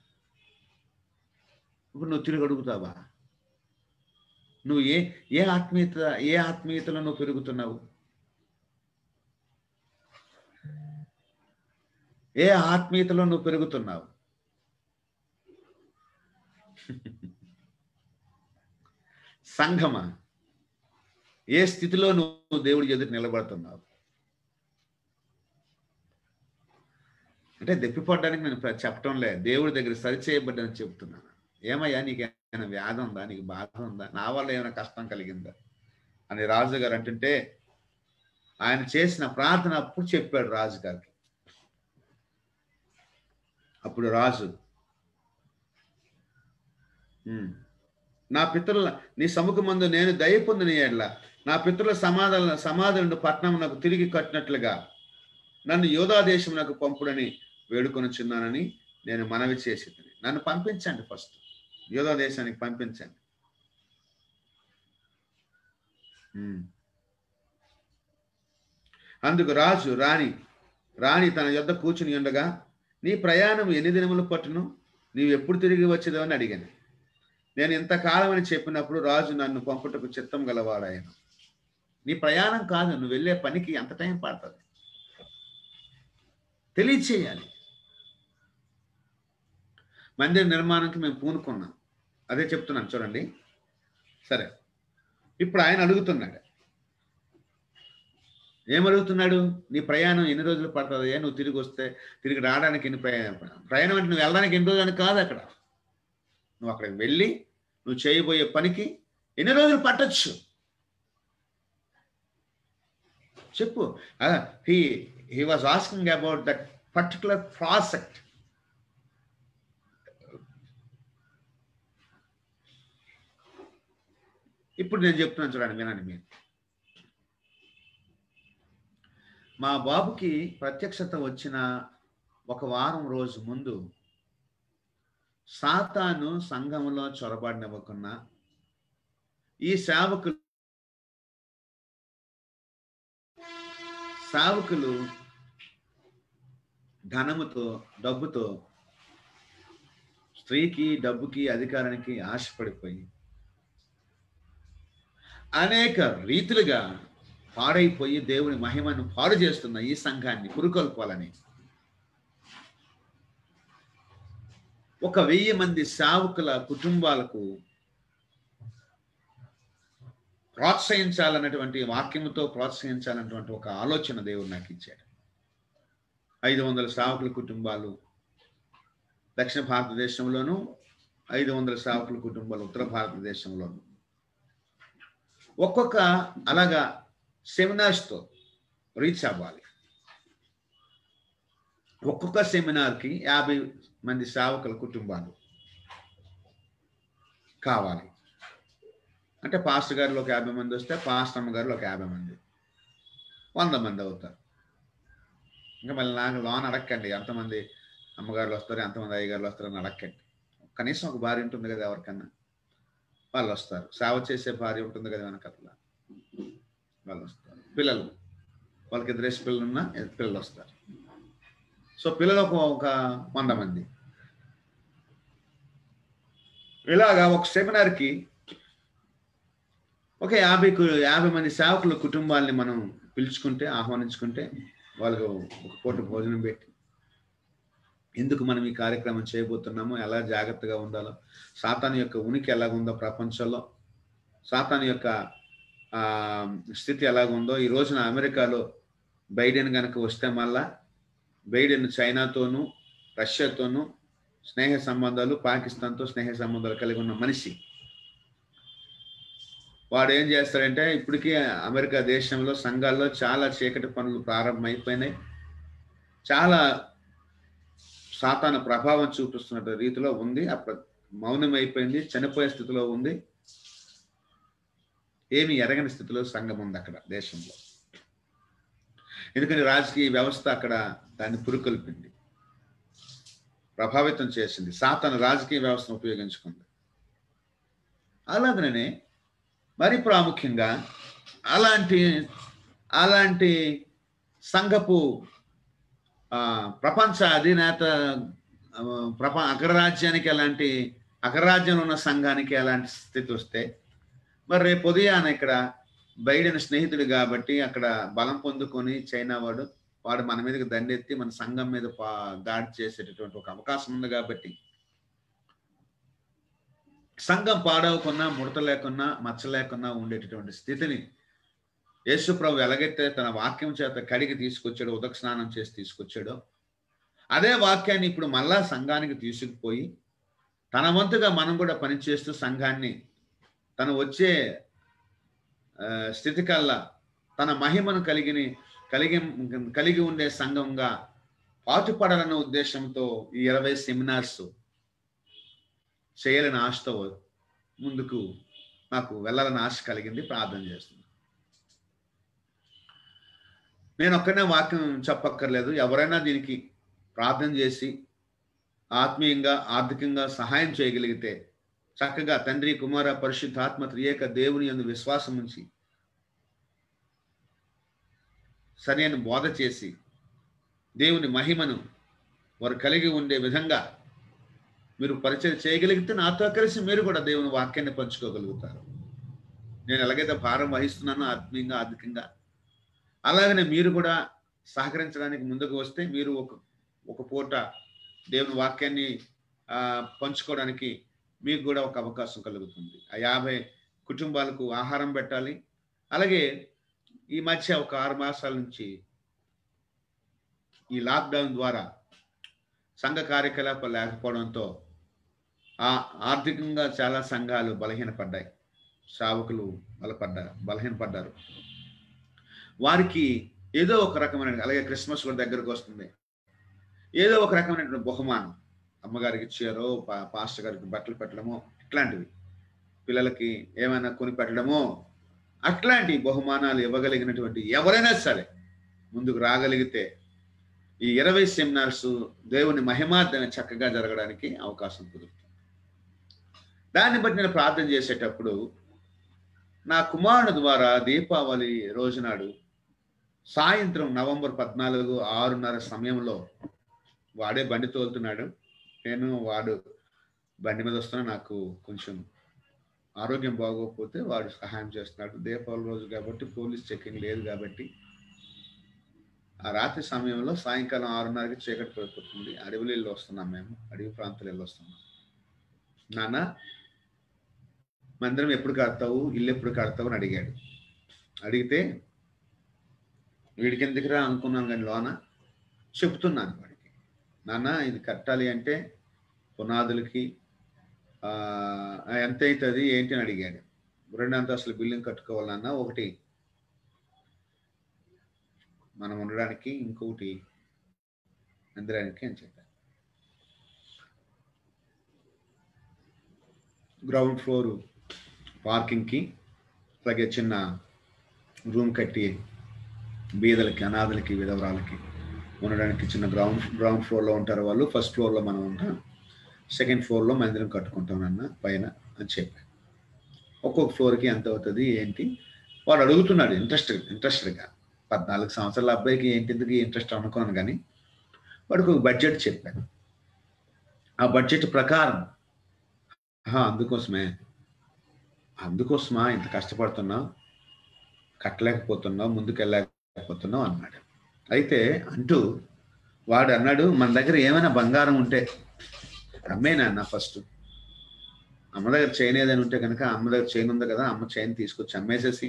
ఇప్పుడు నువ్వు తిరిగి అడుగుతావా నువ్వు ఏ ఏ ఆత్మీయత ఏ ఆత్మీయతలో నువ్వు పెరుగుతున్నావు ఏ ఆత్మీయతలో నువ్వు పెరుగుతున్నావు సంఘమా ఏ స్థితిలో నువ్వు దేవుడి ఎదురు నిలబడుతున్నావు అంటే దెప్పిపడడానికి నేను ప్ర- చెప్పటం లే దేవుడి దగ్గర సరిచేయబడ్డని చెప్తున్నాను ఏమయ్యా నీకు ఏమైనా వ్యాధి ఉందా నీకు బాధ ఉందా నా వల్ల ఏమైనా కష్టం కలిగిందా అని రాజుగారు అంటుంటే ఆయన చేసిన ప్రార్థన అప్పుడు చెప్పాడు రాజుగారికి అప్పుడు రాజు "ఉమ్, నా పితరుల నీ సముఖమందు నేను దయ పొందిన ఎడ్ల నా పితరుల సమాధాన సమాధులను పట్నం నాకు తిరిగి కట్టినట్లుగా నన్ను యోధా దేశమునకు పంపుడని వేడుకొనుచున్నానని నేను మనవి చేసి నన్ను పంపించండి ఫస్ట్ యోధా దేశానికి పంపించండి ఉమ్. అందుకు రాజు రాణి రాణి తన యొద్ద కూర్చుని ఉండగా నీ ప్రయాణం ఎన్ని దినములు పట్టును నీవు ఎప్పుడు తిరిగి వచ్చేదో అని అడిగాను నేను ఇంతకాలం అని చెప్పినప్పుడు రాజు నన్ను పంపుటకు చిత్తం గలవాడాయను నీ ప్రయాణం కాదు నువ్వు వెళ్ళే పనికి ఎంత టైం పడుతుంది తెలియచేయాలి మందిర నిర్మాణంకి మేము పూనుకున్నాం అదే చెప్తున్నాను చూడండి సరే ఇప్పుడు ఆయన అడుగుతున్నాడు ఏమడుగుతున్నాడు నీ ప్రయాణం ఎన్ని రోజులు పడుతుంది నువ్వు తిరిగి వస్తే తిరిగి రావడానికి ఎన్ని ప్రయాణం ప్రయాణం అంటే నువ్వు వెళ్ళడానికి ఎన్ని రోజులు అని కాదు అక్కడ నువ్వు అక్కడికి వెళ్ళి నువ్వు చేయబోయే పనికి ఎన్ని రోజులు పట్టొచ్చు చెప్పు he he was asking about that particular project ఇప్పుడు నేను చెప్తున్నాను చూడండి వినండి మీరు మా బాబుకి ప్రత్యక్షత వచ్చిన ఒక వారం రోజు ముందు సాతాను సంఘంలో చొరబడినవ్వకున్నా ఈ సేవకులు సేవకులు ధనముతో డబ్బుతో స్త్రీకి డబ్బుకి అధికారానికి ఆశపడిపోయి అనేక రీతిలుగా పాడైపోయి దేవుని మహిమను పాడు చేస్తున్న ఈ సంఘాన్ని పురుకొల్పాలని ఒక వెయ్యి మంది సేవకుల కుటుంబాలకు ప్రోత్సహించాలన్నటువంటి వాక్యముతో ప్రోత్సహించాలన్నటువంటి ఒక ఆలోచన దేవుడు నాకు ఇచ్చాడు ఐదు వందల సేవకుల కుటుంబాలు దక్షిణ భారతదేశంలోను ఐదు వందల సేవకుల కుటుంబాలు ఉత్తర భారతదేశంలోను ఒక్కొక్క అలాగా సెమినార్స్తో రీచ్ అవ్వాలి ఒక్కొక్క సెమినార్కి యాభై మంది సేవకుల కుటుంబాలు కావాలి అంటే పాస్టర్ గారిలో ఒక యాభై మంది వస్తే పాస్టర్ అమ్మ గారిలో ఒక యాభై మంది వంద మంది అవుతారు ఇంకా మళ్ళీ నాకు లోన్ అడక్కండి ఎంతమంది అమ్మగారులు వస్తారు ఎంతమంది అయ్యగారులు వస్తారు అని అడక్కండి కనీసం ఒక భార్య ఉంటుంది కదా ఎవరికన్నా వాళ్ళు వస్తారు సేవ చేసే భార్య ఉంటుంది కదా వెనకట్ల వాళ్ళు వస్తారు పిల్లలు వాళ్ళకి ఎదురేసి పిల్లలు ఉన్నా పిల్లలు వస్తారు సో పిల్లలు ఒక ఒక వంద మంది ఇలాగా ఒక సెమినార్కి ఒక యాభై కు- యాభై మంది సేవకుల కుటుంబాల్ని మనం పిలుచుకుంటే ఆహ్వానించుకుంటే వాళ్ళకు ఒక పూట భోజనం పెట్టి ఎందుకు మనం ఈ కార్యక్రమం చేయబోతున్నామో ఎలా జాగ్రత్తగా ఉండాలో సాతాను యొక్క ఉనికి ఎలాగుందో ప్రపంచంలో సాతాను యొక్క ఆ, స్థితి ఎలాగుందో ఈ రోజున అమెరికాలో బైడెన్ కనుక వస్తే మళ్ళా బైడెన్ చైనాతోనూ రష్యాతోనూ స్నేహ సంబంధాలు పాకిస్తాన్తో స్నేహ సంబంధాలు కలిగి ఉన్న మనిషి వాడు ఏం చేస్తాడంటే ఇప్పటికీ అమెరికా దేశంలో సంఘాల్లో చాలా చీకటి పనులు ప్రారంభమైపోయినాయి చాలా సాతాన ప్రభావం చూపిస్తున్న రీతిలో ఉంది అప్పుడు మౌనమైపోయింది చనిపోయే స్థితిలో ఉంది ఏమి ఎరగని స్థితిలో సంఘం ఉంది అక్కడ దేశంలో ఎందుకని రాజకీయ వ్యవస్థ అక్కడ దాన్ని పురుకొల్పింది ప్రభావితం చేసింది సాతాను రాజకీయ వ్యవస్థను ఉపయోగించుకుంది అలాగనే మరి ప్రాముఖ్యంగా అలాంటి అలాంటి సంఘపు ఆ, ప్రపంచ అధినేత ఆ, ప్రప అగ్రరాజ్యానికి ఎలాంటి అగ్రరాజ్యంలో ఉన్న సంఘానికి ఎలాంటి స్థితి వస్తే మరి రేపు ఉదయాన ఇక్కడ బైడెన్ స్నేహితుడు కాబట్టి అక్కడ బలం పొందుకొని చైనా వాడు వాడు మన మీదకి దండెత్తి మన సంఘం మీద పా- దాడి చేసేటటువంటి ఒక అవకాశం ఉంది కాబట్టి సంఘం పాడవకున్నా ముడత లేకున్నా మచ్చ లేకున్నా ఉండేటటువంటి స్థితిని యేసుప్రభు ఎలాగైతే తన వాక్యం చేత కడిగి తీసుకొచ్చాడో ఉదక స్నానం చేసి తీసుకొచ్చాడో అదే వాక్యాన్ని ఇప్పుడు మళ్ళా సంఘానికి తీసుకుపోయి తన వంతుగా మనం కూడా పనిచేస్తూ సంఘాన్ని తను వచ్చే ఆ, స్థితి కల్లా తన మహిమను కలిగిన కలిగి కలిగి ఉండే సంఘంగా పాటుపడాలన్న ఉద్దేశంతో ఈ ఇరవై సెమినార్స్ చేయాలని ఆశతో ముందుకు నాకు వెళ్ళాలని ఆశ కలిగింది ప్రార్థన చేస్తున్నాను నేను ఒక్కనే వాక్యం చెప్పక్కర్లేదు ఎవరైనా దీనికి ప్రార్థన చేసి ఆత్మీయంగా ఆర్థికంగా సహాయం చేయగలిగితే చక్కగా తండ్రి కుమార పరిశుద్ధాత్మ త్రియేక దేవుని యందు విశ్వాసం ఉంచి సరైన బోధ చేసి దేవుని మహిమను వారు కలిగి ఉండే విధంగా మీరు పరిచయం చేయగలిగితే నాతో కలిసి మీరు కూడా దేవుని వాక్యాన్ని పంచుకోగలుగుతారు నేను ఎలాగైతే భారం వహిస్తున్నానో ఆత్మీయంగా ఆర్థికంగా అలాగనే మీరు కూడా సహకరించడానికి ముందుకు వస్తే మీరు ఒక ఒక పూట దేవుని వాక్యాన్ని ఆ, పంచుకోవడానికి మీకు కూడా ఒక అవకాశం కలుగుతుంది ఆ యాభై కుటుంబాలకు ఆహారం పెట్టాలి అలాగే ఈ మధ్య ఒక ఆరు మాసాల నుంచి ఈ లాక్డౌన్ ద్వారా సంఘ కార్యకలాపాలు లేకపోవడంతో ఆ ఆర్థికంగా చాలా సంఘాలు బలహీనపడ్డాయి సేవకులు బలపడ్డారు బలహీనపడ్డారు వారికి ఏదో ఒక రకమైన అలాగే క్రిస్మస్ కూడా దగ్గరకు వస్తుంది ఏదో ఒక రకమైనటువంటి బహుమానం అమ్మగారికి ఇచ్చారో పా పాస్టర్ గారికి బట్టలు పెట్టడమో ఇట్లాంటివి పిల్లలకి ఏమైనా కొని పెట్టడమో అట్లాంటి బహుమానాలు ఇవ్వగలిగినటువంటి ఎవరైనా సరే ముందుకు రాగలిగితే ఈ ఇరవై సెమినార్స్ దేవుని మహిమార్థన చక్కగా జరగడానికి అవకాశం కుదురుతుంది దాన్ని బట్టి నేను ప్రార్థన చేసేటప్పుడు నా కుమారుడు ద్వారా దీపావళి రోజునాడు సాయంత్రం నవంబర్ పద్నాలుగు ఆరున్నర సమయంలో వాడే బండి తోలుతున్నాడు నేను వాడు బండి మీద వస్తున్నా నాకు కొంచెం ఆరోగ్యం బాగోకపోతే వాడు సహాయం చేస్తున్నాడు దీపావళి రోజు కాబట్టి పోలీస్ చెకింగ్ లేదు కాబట్టి ఆ రాత్రి సమయంలో సాయంకాలం ఆరున్నరకి చీకటి పడిపోతుంది అడవిలో వెళ్ళి వస్తున్నాం మేము అడవి ప్రాంతాలు వెళ్ళి వస్తున్నాం నాన్న మందిరం ఎప్పుడు కడతావు ఇల్లు ఎప్పుడు కడతావు అని అడిగాడు అడిగితే వీడికి ఎందుకురా అనుకున్నాను కానీ లోన చెప్తున్నాను వాడికి నాన్న ఇది కట్టాలి అంటే పునాదులకి ఆ, ఎంత అవుతుంది ఏంటి అని అడిగాడు రెండు అంతస్తుల బిల్డింగ్ కట్టుకోవాలన్నా ఒకటి మనం ఉండడానికి ఇంకొకటి అందడానికి అని చెప్పాను గ్రౌండ్ ఫ్లోర్ పార్కింగ్కి అలాగే చిన్న రూమ్ కట్టి బీదలకి అనాథలకి విధవరాలకి ఉండడానికి చిన్న గ్రౌండ్ గ్రౌండ్ ఫ్లోర్లో ఉంటారు వాళ్ళు ఫస్ట్ ఫ్లోర్లో మనం ఉంటాం సెకండ్ ఫ్లోర్లో మందిరం కట్టుకుంటాం అన్న పైన అని చెప్పాను ఒక్కొక్క ఫ్లోర్కి ఎంత అవుతుంది ఏంటి వాడు అడుగుతున్నాడు ఇంట్రెస్ట్ ఇంట్రెస్టెడ్గా పద్నాలుగు సంవత్సరాల అబ్బాయికి ఏంటి ఎందుకు ఇంట్రెస్ట్ అనుకున్నాను కానీ వాడికి ఒక బడ్జెట్ చెప్పాను ఆ బడ్జెట్ ప్రకారం ఆహా, అందుకోసమే అందుకోసమా ఇంత కష్టపడుతున్నావు కట్టలేకపోతున్నావు ముందుకు వెళ్ళలేకపోతున్నావు అన్నాడు అయితే అంటూ వాడు అన్నాడు మన దగ్గర ఏమైనా బంగారం ఉంటే అమ్మేనా అన్న ఫస్ట్ అమ్మ దగ్గర చైన్ ఏదైనా ఉంటే కనుక అమ్మ దగ్గర చైన్ ఉంది కదా అమ్మ చైన్ తీసుకొచ్చి అమ్మేసేసి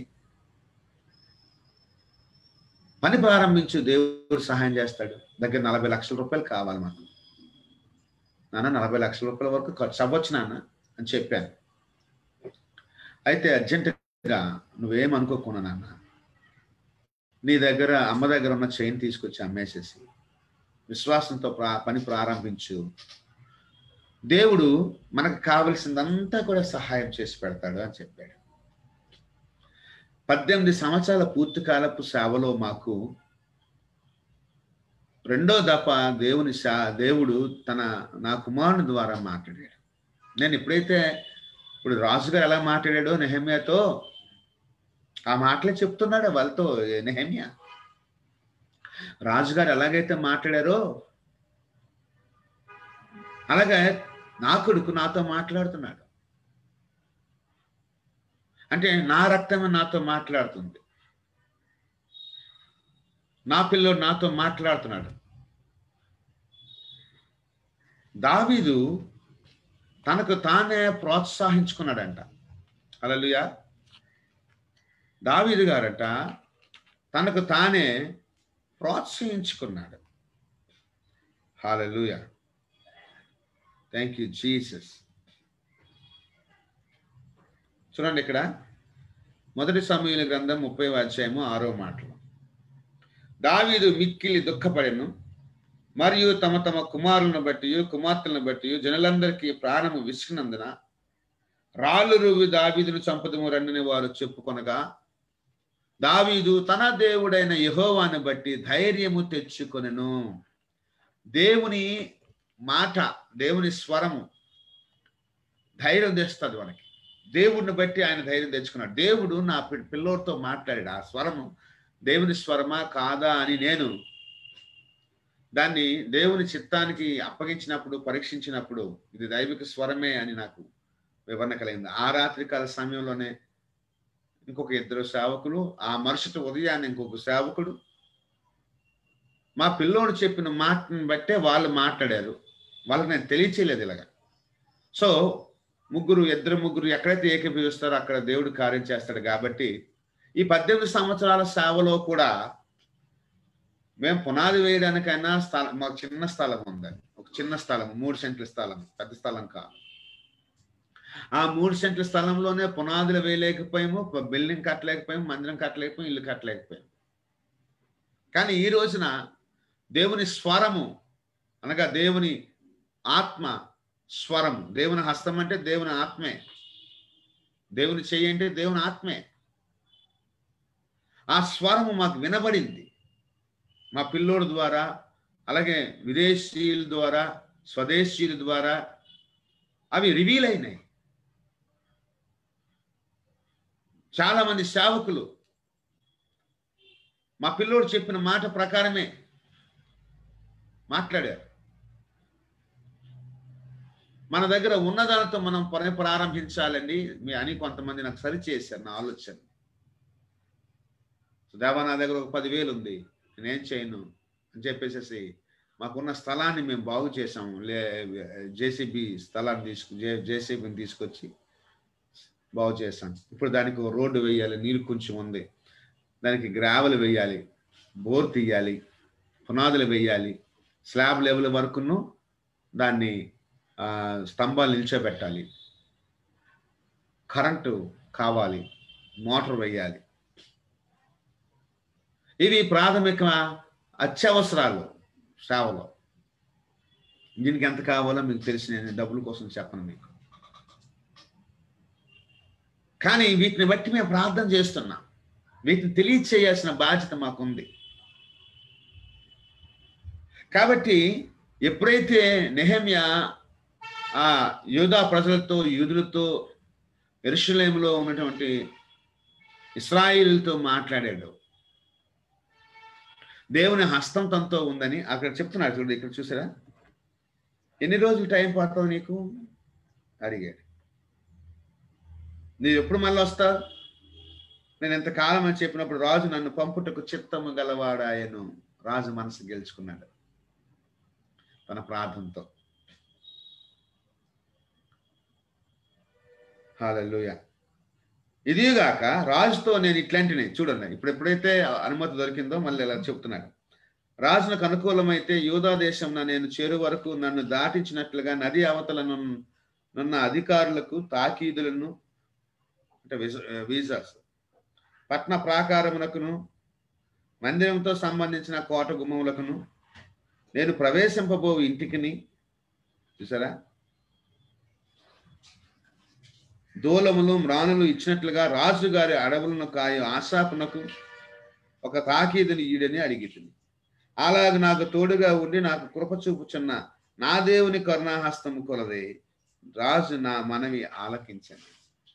పని ప్రారంభించు దేవుడు సహాయం చేస్తాడు దగ్గర నలభై లక్షల రూపాయలు కావాలి మనకు నాన్న నలభై లక్షల రూపాయల వరకు ఖర్చు అవ్వచ్చు నాన్న అని చెప్పాను అయితే అర్జెంటుగా నువ్వేం అనుకోకున్నా నాన్న నీ దగ్గర అమ్మ దగ్గర ఉన్న చైన్ తీసుకొచ్చి అమ్మేసేసి విశ్వాసంతో ప్రా పని ప్రారంభించు దేవుడు మనకు కావలసిందంతా కూడా సహాయం చేసి పెడతాడు అని చెప్పాడు పద్దెనిమిది సంవత్సరాల పూర్తి కాలపు సేవలో మాకు రెండో దఫ దేవుని శా దేవుడు తన నా కుమారుని ద్వారా మాట్లాడాడు నేను ఎప్పుడైతే ఇప్పుడు రాజుగారు ఎలా మాట్లాడాడో నెహమ్యాతో ఆ మాటలే చెప్తున్నాడు వాళ్ళతో నెహమ్య రాజుగారు ఎలాగైతే మాట్లాడారో అలాగే నా కొడుకు నాతో మాట్లాడుతున్నాడు అంటే నా రక్తమే నాతో మాట్లాడుతుంది నా పిల్లోడు నాతో మాట్లాడుతున్నాడు దావీదు తనకు తానే ప్రోత్సహించుకున్నాడంట అలలుయా దావీదు గారట తనకు తానే ప్రోత్సహించుకున్నాడు హాలలుయా థ్యాంక్ యూ జీసస్ చూడండి ఇక్కడ మొదటి సమయంలో గ్రంథం ముప్పై అధ్యాయము ఆరో మాటలు దావీదు మిక్కిలి దుఃఖపడెను మరియు తమ తమ కుమారులను బట్టి కుమార్తెలను బట్టి జనులందరికీ ప్రాణము విసిగినందున రాళ్ళు రువి దావీదును చంపదము రండిని వారు చెప్పుకొనగా దావీదు తన దేవుడైన యహోవాని బట్టి ధైర్యము తెచ్చుకొనెను దేవుని మాట దేవుని స్వరము ధైర్యం తెస్తుంది మనకి దేవుడిని బట్టి ఆయన ధైర్యం తెచ్చుకున్నాడు దేవుడు నా పి- పిల్లోడితో మాట్లాడాడు ఆ స్వరము దేవుని స్వరమా కాదా అని నేను దాన్ని దేవుని చిత్తానికి అప్పగించినప్పుడు పరీక్షించినప్పుడు ఇది దైవిక స్వరమే అని నాకు వివరణ కలిగింది ఆ రాత్రి కాల సమయంలోనే ఇంకొక ఇద్దరు సేవకులు ఆ మరుసటి ఉదయాన్నే ఇంకొక సేవకుడు మా పిల్లోడు చెప్పిన మాటను బట్టే వాళ్ళు మాట్లాడారు వాళ్ళకి నేను తెలియచేయలేదు ఇలాగా సో ముగ్గురు ఇద్దరు ముగ్గురు ఎక్కడైతే ఏకీభవిస్తారో అక్కడ దేవుడు కార్యం చేస్తాడు కాబట్టి ఈ పద్దెనిమిది సంవత్సరాల సేవలో కూడా మేము పునాది వేయడానికైనా స్థలం మాకు చిన్న స్థలం ఉందండి ఒక చిన్న స్థలం మూడు సెంట్ల స్థలం పెద్ద స్థలం కాదు ఆ మూడు సెంట్ల స్థలంలోనే పునాదులు వేయలేకపోయాము ప- బిల్డింగ్ కట్టలేకపోయాము మందిరం కట్టలేకపోయాము ఇల్లు కట్టలేకపోయాము కానీ ఈ రోజున దేవుని స్వరము అనగా దేవుని ఆత్మ స్వరం దేవుని హస్తం అంటే దేవుని ఆత్మే దేవుని చెయ్యి అంటే దేవుని ఆత్మే ఆ స్వరము మాకు వినబడింది మా పిల్లోడు ద్వారా అలాగే విదేశీయుల ద్వారా స్వదేశీయుల ద్వారా అవి రివీల్ అయినాయి చాలా మంది సేవకులు మా పిల్లోడు చెప్పిన మాట ప్రకారమే మాట్లాడారు మన దగ్గర ఉన్నదానితో మనం పని ప్రారంభించాలండి మీ అని కొంతమంది నాకు సరి చేశారు నా ఆలోచన దేవా నా దగ్గర ఒక పదివేలు ఉంది నేనేం చేయను అని చెప్పేసి మాకున్న స్థలాన్ని మేము బాగు చేసాము లే జేసీబీ స్థలాన్ని తీసుకు జే జేసీబీని తీసుకొచ్చి బాగు చేశాం ఇప్పుడు దానికి ఒక రోడ్డు వేయాలి నీరు కొంచెం ఉంది దానికి గ్రావెల్ వేయాలి బోర్ తీయాలి పునాదులు వేయాలి స్లాబ్ లెవెల్ వరకును దాన్ని ఆ, స్తంభాలు నిల్చోబెట్టాలి కరెంటు కావాలి మోటార్ వేయాలి ఇవి ప్రాథమిక అత్యవసరాలు సేవలో దీనికి ఎంత కావాలో మీకు తెలిసి నేను డబ్బుల కోసం చెప్పను మీకు కానీ వీటిని బట్టి మేము ప్రార్థన చేస్తున్నాం వీటిని తెలియచేయాల్సిన బాధ్యత మాకుంది కాబట్టి ఎప్పుడైతే నెహమ్య ఆ యూదా ప్రజలతో యూదులతో ఎరుషలేములో ఉన్నటువంటి ఇస్రాయిల్తో మాట్లాడాడు దేవుని హస్తం తనతో ఉందని అక్కడ చెప్తున్నాడు చూడండి ఇక్కడ చూసారా ఎన్ని రోజులు టైం పడుతుంది నీకు అడిగాడు నీవు ఎప్పుడు మళ్ళీ వస్తావు నేను ఎంతకాలం అని చెప్పినప్పుడు రాజు నన్ను పంపుటకు చిత్తము గలవాడాయను రాజు మనసు గెలుచుకున్నాడు తన ప్రార్థనతో హాలూయ ఇదిగాక రాజుతో నేను ఇట్లాంటిని చూడండి ఇప్పుడు ఎప్పుడైతే అనుమతి దొరికిందో మళ్ళీ ఇలా చెప్తున్నాడు రాజునకు అనుకూలమైతే యూదా దేశంన నేను చేరు వరకు నన్ను దాటించినట్లుగా నది అవతల నన్ను నున్న అధికారులకు తాకీదులను అంటే వీసాస్ పట్న ప్రాకారమునకును మందిరంతో సంబంధించిన కోట గుమ్మములకును నేను ప్రవేశింపబో ఇంటికిని చూసారా దూలములు మ్రాణులు ఇచ్చినట్లుగా రాజుగారి అడవులను కాయ ఆశాపునకు ఒక తాకీదుని ఈడని అడిగితుంది అలాగ నాకు తోడుగా ఉండి నాకు కృప చూపుచున్న నా దేవుని కరుణాహస్తము కొలదే రాజు నా మనవి ఆలకించాను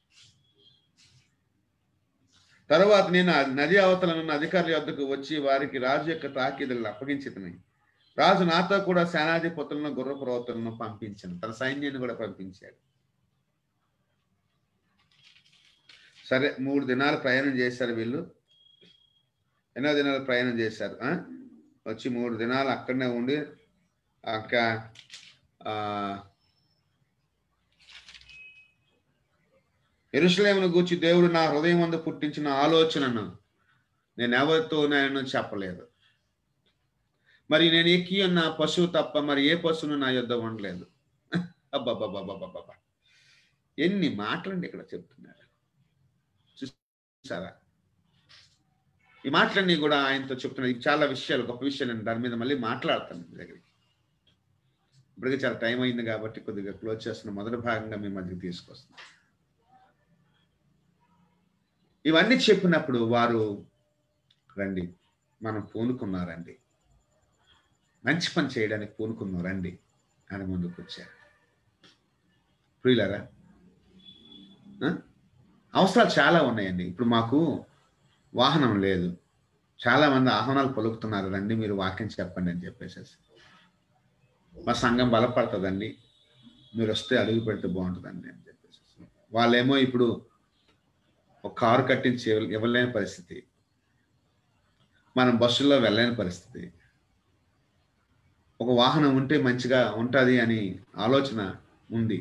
తరువాత నేను ఆ నది అవతల ఉన్న అధికారుల వద్దకు వచ్చి వారికి రాజు యొక్క తాకీదులను అప్పగించుతున్నాయి రాజు నాతో కూడా సేనాధిపతులను గుర్ర ప్రవర్తనను పంపించాను తన సైన్యాన్ని కూడా పంపించాడు సరే మూడు దినాలు ప్రయాణం చేశారు వీళ్ళు ఎన్నో దినాలు ప్రయాణం చేశారు ఆ? వచ్చి మూడు దినాలు అక్కడనే ఉండి అక్క ఆ, ఎరుసలేమును గూర్చి దేవుడు నా హృదయం ముందు పుట్టించిన ఆలోచనను నేను ఎవరితో నేను చెప్పలేదు మరి నేను ఎక్కి ఉన్న పశువు తప్ప మరి ఏ పశువును నా యొద్ద ఉండలేదు అబ్బాబ్బాబ్బాబ్బాబ్బా ఎన్ని మాటలండి ఇక్కడ చెప్తున్నారు చూసారా ఈ మాటలన్నీ కూడా ఆయనతో చెప్తున్నారు ఇది చాలా విషయాలు గొప్ప విషయాలు నేను దాని మీద మళ్ళీ మాట్లాడతాను మీ దగ్గరికి ఇప్పటికే చాలా టైం అయింది కాబట్టి కొద్దిగా క్లోజ్ చేస్తున్న మొదటి భాగంగా మీ మధ్యకి తీసుకొస్తున్నాను ఇవన్నీ చెప్పినప్పుడు వారు రండి మనం పూనుకున్నారండి మంచి పని చేయడానికి పూనుకున్నాం రండి అని ముందుకు వచ్చారు ప్రియులారా ఆ? అవసరాలు చాలా ఉన్నాయండి ఇప్పుడు మాకు వాహనం లేదు చాలా మంది ఆహ్వానాలు పలుకుతున్నారు రండి మీరు వాక్యం చెప్పండి అని చెప్పేసి మా సంఘం బలపడుతుందండి మీరు వస్తే అడుగు పెడితే బాగుంటుందండి అని చెప్పేసి వాళ్ళేమో ఇప్పుడు ఒక కారు కట్టించి ఇవ్వ- ఇవ్వలేని పరిస్థితి మనం బస్సుల్లో వెళ్ళలేని పరిస్థితి ఒక వాహనం ఉంటే మంచిగా ఉంటుంది అని ఆలోచన ఉంది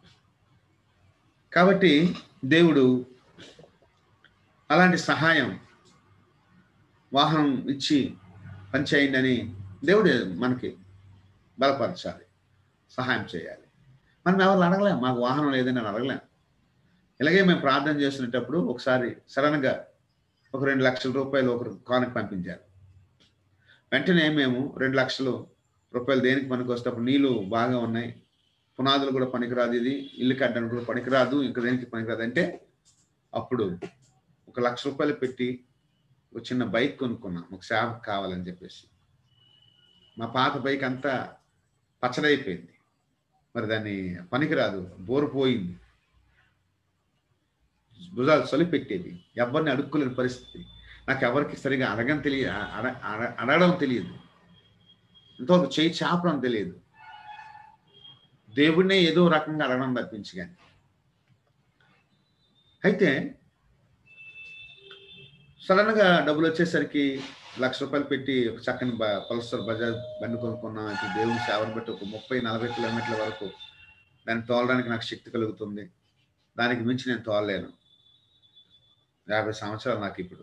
కాబట్టి దేవుడు అలాంటి సహాయం వాహనం ఇచ్చి పనిచేయండి అని దేవుడు మనకి బలపరచాలి సహాయం చేయాలి మనం ఎవరు అడగలేం మాకు వాహనం లేదని అని అడగలేం ఇలాగే మేము ప్రార్థన చేస్తున్నప్పుడు ఒకసారి సడన్గా ఒక రెండు లక్షల రూపాయలు ఒకరు కానుక పంపించారు వెంటనే మేము రెండు లక్షలు రూపాయలు దేనికి పనికి వస్తే నీళ్లు బాగా ఉన్నాయి పునాదులు కూడా పనికిరాదు ఇది ఇల్లు కట్టడానికి కూడా పనికిరాదు ఇంకా దేనికి పనికిరాదు అంటే అప్పుడు ఒక లక్ష రూపాయలు పెట్టి ఒక చిన్న బైక్ కొనుక్కున్నాం ఒక శాప్ కావాలని చెప్పేసి మా పాత బైక్ అంతా పచ్చడైపోయింది మరి దాన్ని పనికిరాదు బోరు పోయింది భుజాలు చలి పెట్టేది ఎవరిని అడుక్కోలేని పరిస్థితి నాకు ఎవరికి సరిగా అడగని తెలియ అడ- అడ- అడగడం తెలియదు ఇంతవరకు చేయి చాపడం తెలియదు దేవుడినే ఏదో రకంగా అడగడం తప్పించి కానీ అయితే సడన్గా డబ్బులు వచ్చేసరికి లక్ష రూపాయలు పెట్టి ఒక చక్కని బ- పల్సర్ బజాజ్ బండి కొనుక్కున్నాం అయితే దేవుని సేవను బట్టి ఒక ముప్పై నలభై కిలోమీటర్ల వరకు దాన్ని తోలడానికి నాకు శక్తి కలుగుతుంది దానికి మించి నేను తోలలేను యాభై సంవత్సరాలు నాకు ఇప్పుడు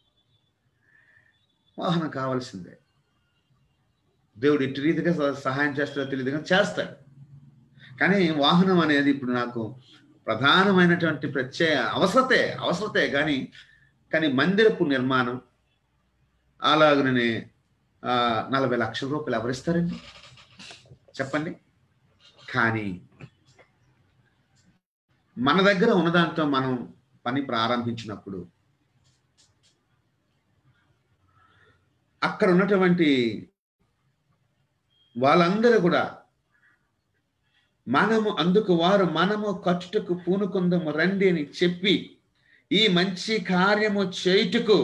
వాహనం కావాల్సిందే దేవుడు ఇటు రీతిగా స- సహాయం చేస్తాడో తెలియదు కానీ చేస్తాడు కానీ వాహనం అనేది ఇప్పుడు నాకు ప్రధానమైనటువంటి ప్రత్యయ అవసరతే అవసరతే కానీ కానీ మందిరపు నిర్మాణం అలాగనే ఆ, నలభై లక్షల రూపాయలు ఎవరిస్తారండి చెప్పండి కానీ మన దగ్గర ఉన్నదాంతో మనం పని ప్రారంభించినప్పుడు అక్కడ ఉన్నటువంటి వాళ్ళందరూ కూడా మనము అందుకు వారు మనము కట్టుటకు పూనుకుందము రండి అని చెప్పి ఈ మంచి కార్యము చేయుటకు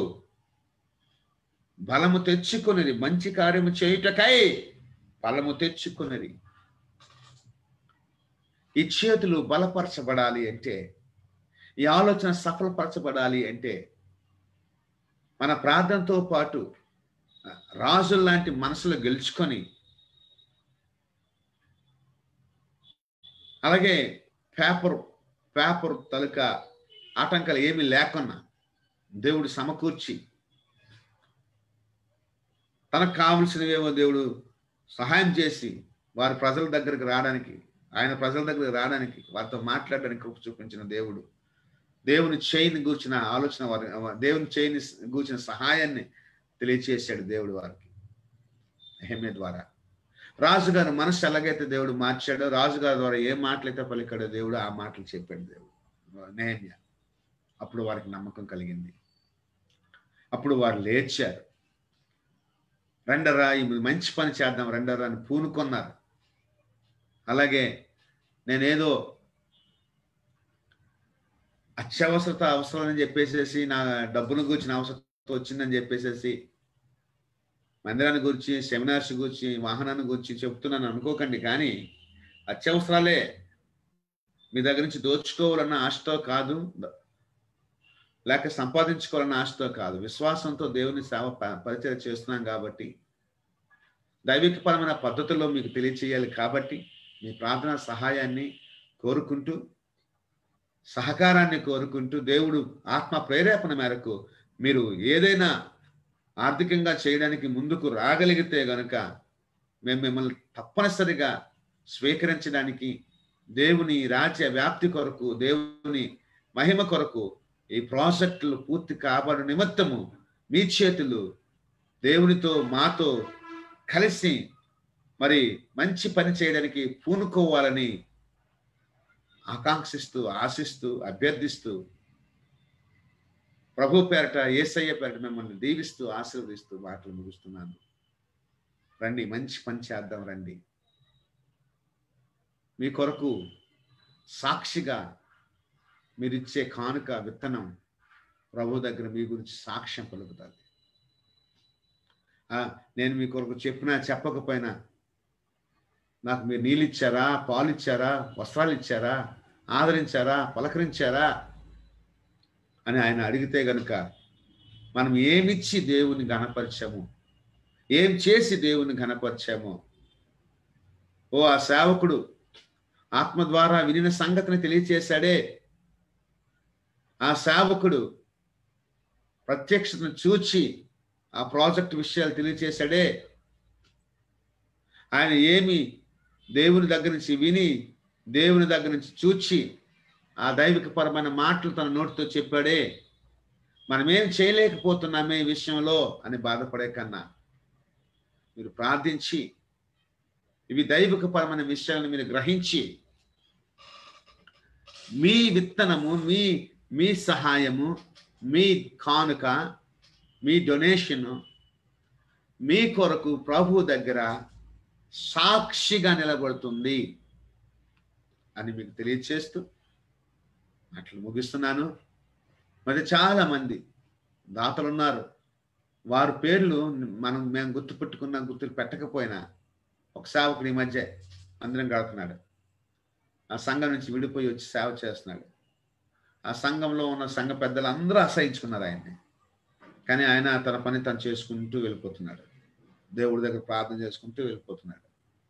బలము తెచ్చుకున్నది మంచి కార్యము చేయుటకై బలము తెచ్చుకున్నది ఈ చేతులు బలపరచబడాలి అంటే ఈ ఆలోచన సఫలపరచబడాలి అంటే మన ప్రార్థనతో పాటు రాజుల లాంటి మనసులు గెలుచుకొని అలాగే పేపర్ పేపర్ తలుక ఆటంకాలు ఏమీ లేకున్నా దేవుడు సమకూర్చి తనకు కావలసినవేమో దేవుడు సహాయం చేసి వారి ప్రజల దగ్గరికి రావడానికి ఆయన ప్రజల దగ్గరికి రావడానికి వారితో మాట్లాడడానికి కృప చూపించిన దేవుడు దేవుని చేయిని గూర్చిన ఆలోచన వారి దేవుని చేయిని గూర్చిన సహాయాన్ని తెలియచేశాడు దేవుడు వారికి హెమ్య ద్వారా రాజుగారి మనసు ఎలాగైతే దేవుడు మార్చాడో రాజుగారి ద్వారా ఏ మాటలైతే పలికాడో దేవుడు ఆ మాటలు చెప్పాడు దేవుడు నేహమ్య అప్పుడు వారికి నమ్మకం కలిగింది అప్పుడు వారు లేచారు రెండరా ఈ మంచి పని చేద్దాం రెండరా అని పూనుకొన్నారు అలాగే నేనేదో అత్యవసరత అవసరాలని చెప్పేసేసి నా డబ్బును గురించిన అవసరత వచ్చిందని చెప్పేసేసి మందిరాన్ని గురించి సెమినార్స్ గురించి వాహనాన్ని గురించి చెప్తున్నాను అనుకోకండి కానీ అత్యవసరాలే మీ దగ్గర నుంచి దోచుకోవాలన్న ఆశతో కాదు లేక సంపాదించుకోవాలన్న ఆశతో కాదు విశ్వాసంతో దేవుని సేవ ప- పరిచయం చేస్తున్నాం కాబట్టి దైవికపరమైన పద్ధతుల్లో మీకు తెలియచేయాలి కాబట్టి మీ ప్రార్థన సహాయాన్ని కోరుకుంటూ సహకారాన్ని కోరుకుంటూ దేవుడు ఆత్మ ప్రేరేపణ మేరకు మీరు ఏదైనా ఆర్థికంగా చేయడానికి ముందుకు రాగలిగితే గనుక మేము మిమ్మల్ని తప్పనిసరిగా స్వీకరించడానికి దేవుని రాజ్య వ్యాప్తి కొరకు దేవుని మహిమ కొరకు ఈ ప్రాజెక్టులు పూర్తి కాబడి నిమిత్తము మీ చేతులు దేవునితో మాతో కలిసి మరి మంచి పని చేయడానికి పూనుకోవాలని ఆకాంక్షిస్తూ ఆశిస్తూ అభ్యర్థిస్తూ ప్రభు పేరట ఏసయ్య పేరట మిమ్మల్ని దీవిస్తూ ఆశీర్వదిస్తూ మాటలు ముగిస్తున్నాను రండి మంచి పని చేద్దాం రండి మీ కొరకు సాక్షిగా మీరిచ్చే కానుక విత్తనం ప్రభు దగ్గర మీ గురించి సాక్ష్యం పలుకుతుంది ఆ, నేను మీ కొరకు చెప్పినా చెప్పకపోయినా నాకు మీరు నీళ్ళు ఇచ్చారా పాలు ఇచ్చారా వస్త్రాలు ఇచ్చారా ఆదరించారా పలకరించారా అని ఆయన అడిగితే గనుక మనం ఏమిచ్చి దేవుని ఘనపరిచాము ఏం చేసి దేవుని ఘనపరిచామో ఓ ఆ సేవకుడు ఆత్మ ద్వారా వినిన సంగతిని తెలియచేశాడే ఆ సేవకుడు ప్రత్యక్షతను చూచి ఆ ప్రాజెక్ట్ విషయాలు తెలియచేశాడే ఆయన ఏమి దేవుని దగ్గర నుంచి విని దేవుని దగ్గర నుంచి చూచి ఆ దైవిక పరమైన మాటలు తన నోటితో చెప్పాడే మనం ఏం చేయలేకపోతున్నామే ఈ విషయంలో అని బాధపడే కన్నా మీరు ప్రార్థించి ఇవి దైవిక పరమైన విషయాలను మీరు గ్రహించి మీ విత్తనము మీ మీ సహాయము మీ కానుక మీ డొనేషను మీ కొరకు ప్రభు దగ్గర సాక్షిగా నిలబడుతుంది అని మీకు తెలియచేస్తూ అట్లా ముగిస్తున్నాను మరి చాలా మంది దాతలు ఉన్నారు వారి పేర్లు మనం మేము గుర్తుపెట్టుకున్నా గుర్తులు పెట్టకపోయినా ఒక సేవకుడు ఈ మధ్య మందిరం కడుతున్నాడు ఆ సంఘం నుంచి విడిపోయి వచ్చి సేవ చేస్తున్నాడు ఆ సంఘంలో ఉన్న సంఘ పెద్దలు అందరూ అసహించుకున్నారు ఆయన్ని కానీ ఆయన తన పని తను చేసుకుంటూ వెళ్ళిపోతున్నాడు దేవుడి దగ్గర ప్రార్థన చేసుకుంటూ వెళ్ళిపోతున్నాడు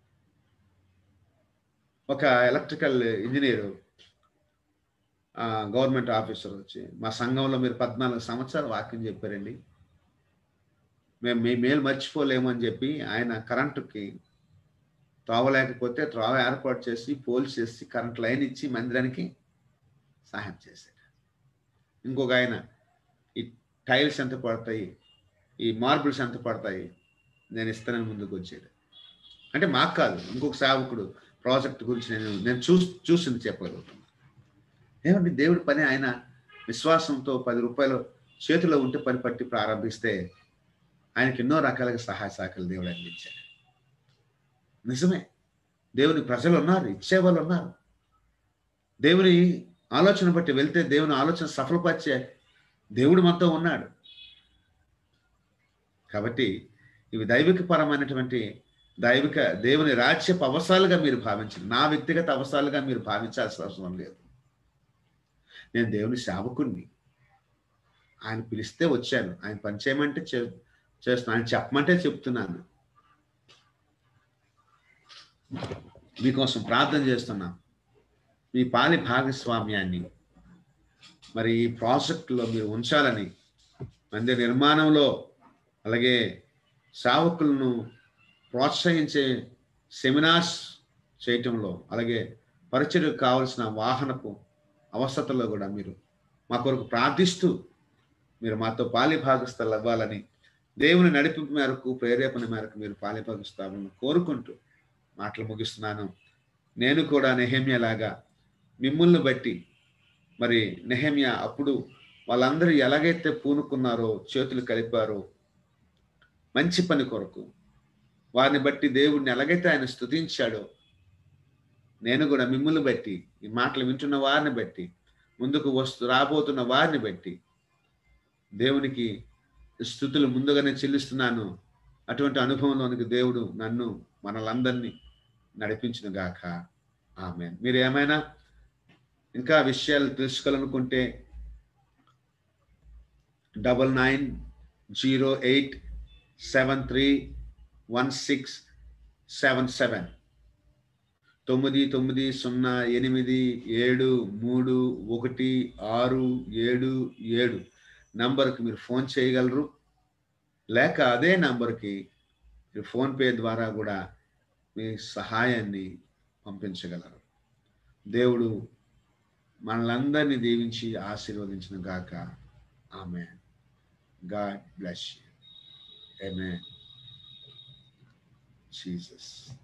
ఒక ఎలక్ట్రికల్ ఇంజనీరు గవర్నమెంట్ ఆఫీసర్ వచ్చి మా సంఘంలో మీరు పద్నాలుగు సంవత్సరాలు వాక్యం చెప్పారండి మేము మీ మేలు మర్చిపోలేము అని చెప్పి ఆయన కరెంటుకి త్రోవలేకపోతే త్రోవ ఏర్పాటు చేసి పోల్ చేసి కరెంట్ లైన్ ఇచ్చి మందిరానికి సహాయం చేశాడు ఇంకొక ఆయన ఈ టైల్స్ ఎంత పడతాయి ఈ మార్బుల్స్ ఎంత పడతాయి నేను ఇస్తానని ముందుకు వచ్చాడు అంటే మాకు కాదు ఇంకొక సేవకుడు ప్రాజెక్ట్ గురించి నేను నేను చూ చూసింది చెప్పగలుగుతున్నాను ఏమంటే దేవుడి పని ఆయన విశ్వాసంతో పది రూపాయలు చేతిలో ఉంటే పని పట్టి ప్రారంభిస్తే ఆయనకి ఎన్నో రకాలుగా సహాయ శాఖలు దేవుడు అందించాడు నిజమే దేవుని ప్రజలు ఉన్నారు ఇచ్చేవాళ్ళు ఉన్నారు దేవుని ఆలోచన బట్టి వెళ్తే దేవుని ఆలోచన సఫలపరిచే దేవుడు మనతో ఉన్నాడు కాబట్టి ఇవి దైవిక పరమైనటువంటి దైవిక దేవుని రాజ్యపు అవసరాలుగా మీరు భావించండి నా వ్యక్తిగత అవసరాలుగా మీరు భావించాల్సిన అవసరం లేదు నేను దేవుని సేవకుణ్ణి ఆయన పిలిస్తే వచ్చాను ఆయన పని చేయమంటే చే చేస్తున్నాను ఆయన చెప్పమంటే చెప్తున్నాను మీకోసం ప్రార్థన చేస్తున్నాం మీ పాలి భాగస్వామ్యాన్ని మరి ఈ ప్రాజెక్టులో మీరు ఉంచాలని మందిర నిర్మాణంలో అలాగే సేవకులను ప్రోత్సహించే సెమినార్స్ చేయటంలో అలాగే పరిచయకు కావలసిన వాహనపు అవసరతలో కూడా మీరు మా కొరకు ప్రార్థిస్తూ మీరు మాతో పాలి భాగస్థలు అవ్వాలని దేవుని నడిపింపు మేరకు ప్రేరేపణ మేరకు మీరు పాలి భాగస్థాలను కోరుకుంటూ మాటలు ముగిస్తున్నాను నేను కూడా నెహమ్యలాగా మిమ్మల్ని బట్టి మరి నెహమ్య అప్పుడు వాళ్ళందరూ ఎలాగైతే పూనుకున్నారో చేతులు కలిపారో మంచి పని కొరకు వారిని బట్టి దేవుడిని ఎలాగైతే ఆయన స్తుతించాడో నేను కూడా మిమ్మల్ని బట్టి ఈ మాటలు వింటున్న వారిని బట్టి ముందుకు వస్తూ రాబోతున్న వారిని బట్టి దేవునికి స్థుతులు ముందుగానే చెల్లిస్తున్నాను అటువంటి అనుభవంలోనికి దేవుడు నన్ను మనలందరినీ నడిపించిన గాక ఆమె మీరు ఏమైనా ఇంకా విషయాలు తెలుసుకోవాలనుకుంటే double nine zero eight seven three one six seven seven తొమ్మిది తొమ్మిది సున్నా ఎనిమిది ఏడు మూడు ఒకటి ఆరు ఏడు ఏడు నంబర్కి మీరు ఫోన్ చేయగలరు లేక అదే నంబర్కి మీరు ఫోన్పే ద్వారా కూడా మీ సహాయాన్ని పంపించగలరు దేవుడు మనలందరినీ దీవించి ఆశీర్వదించిన గాక ఆమె God bless you Amen. Jesus.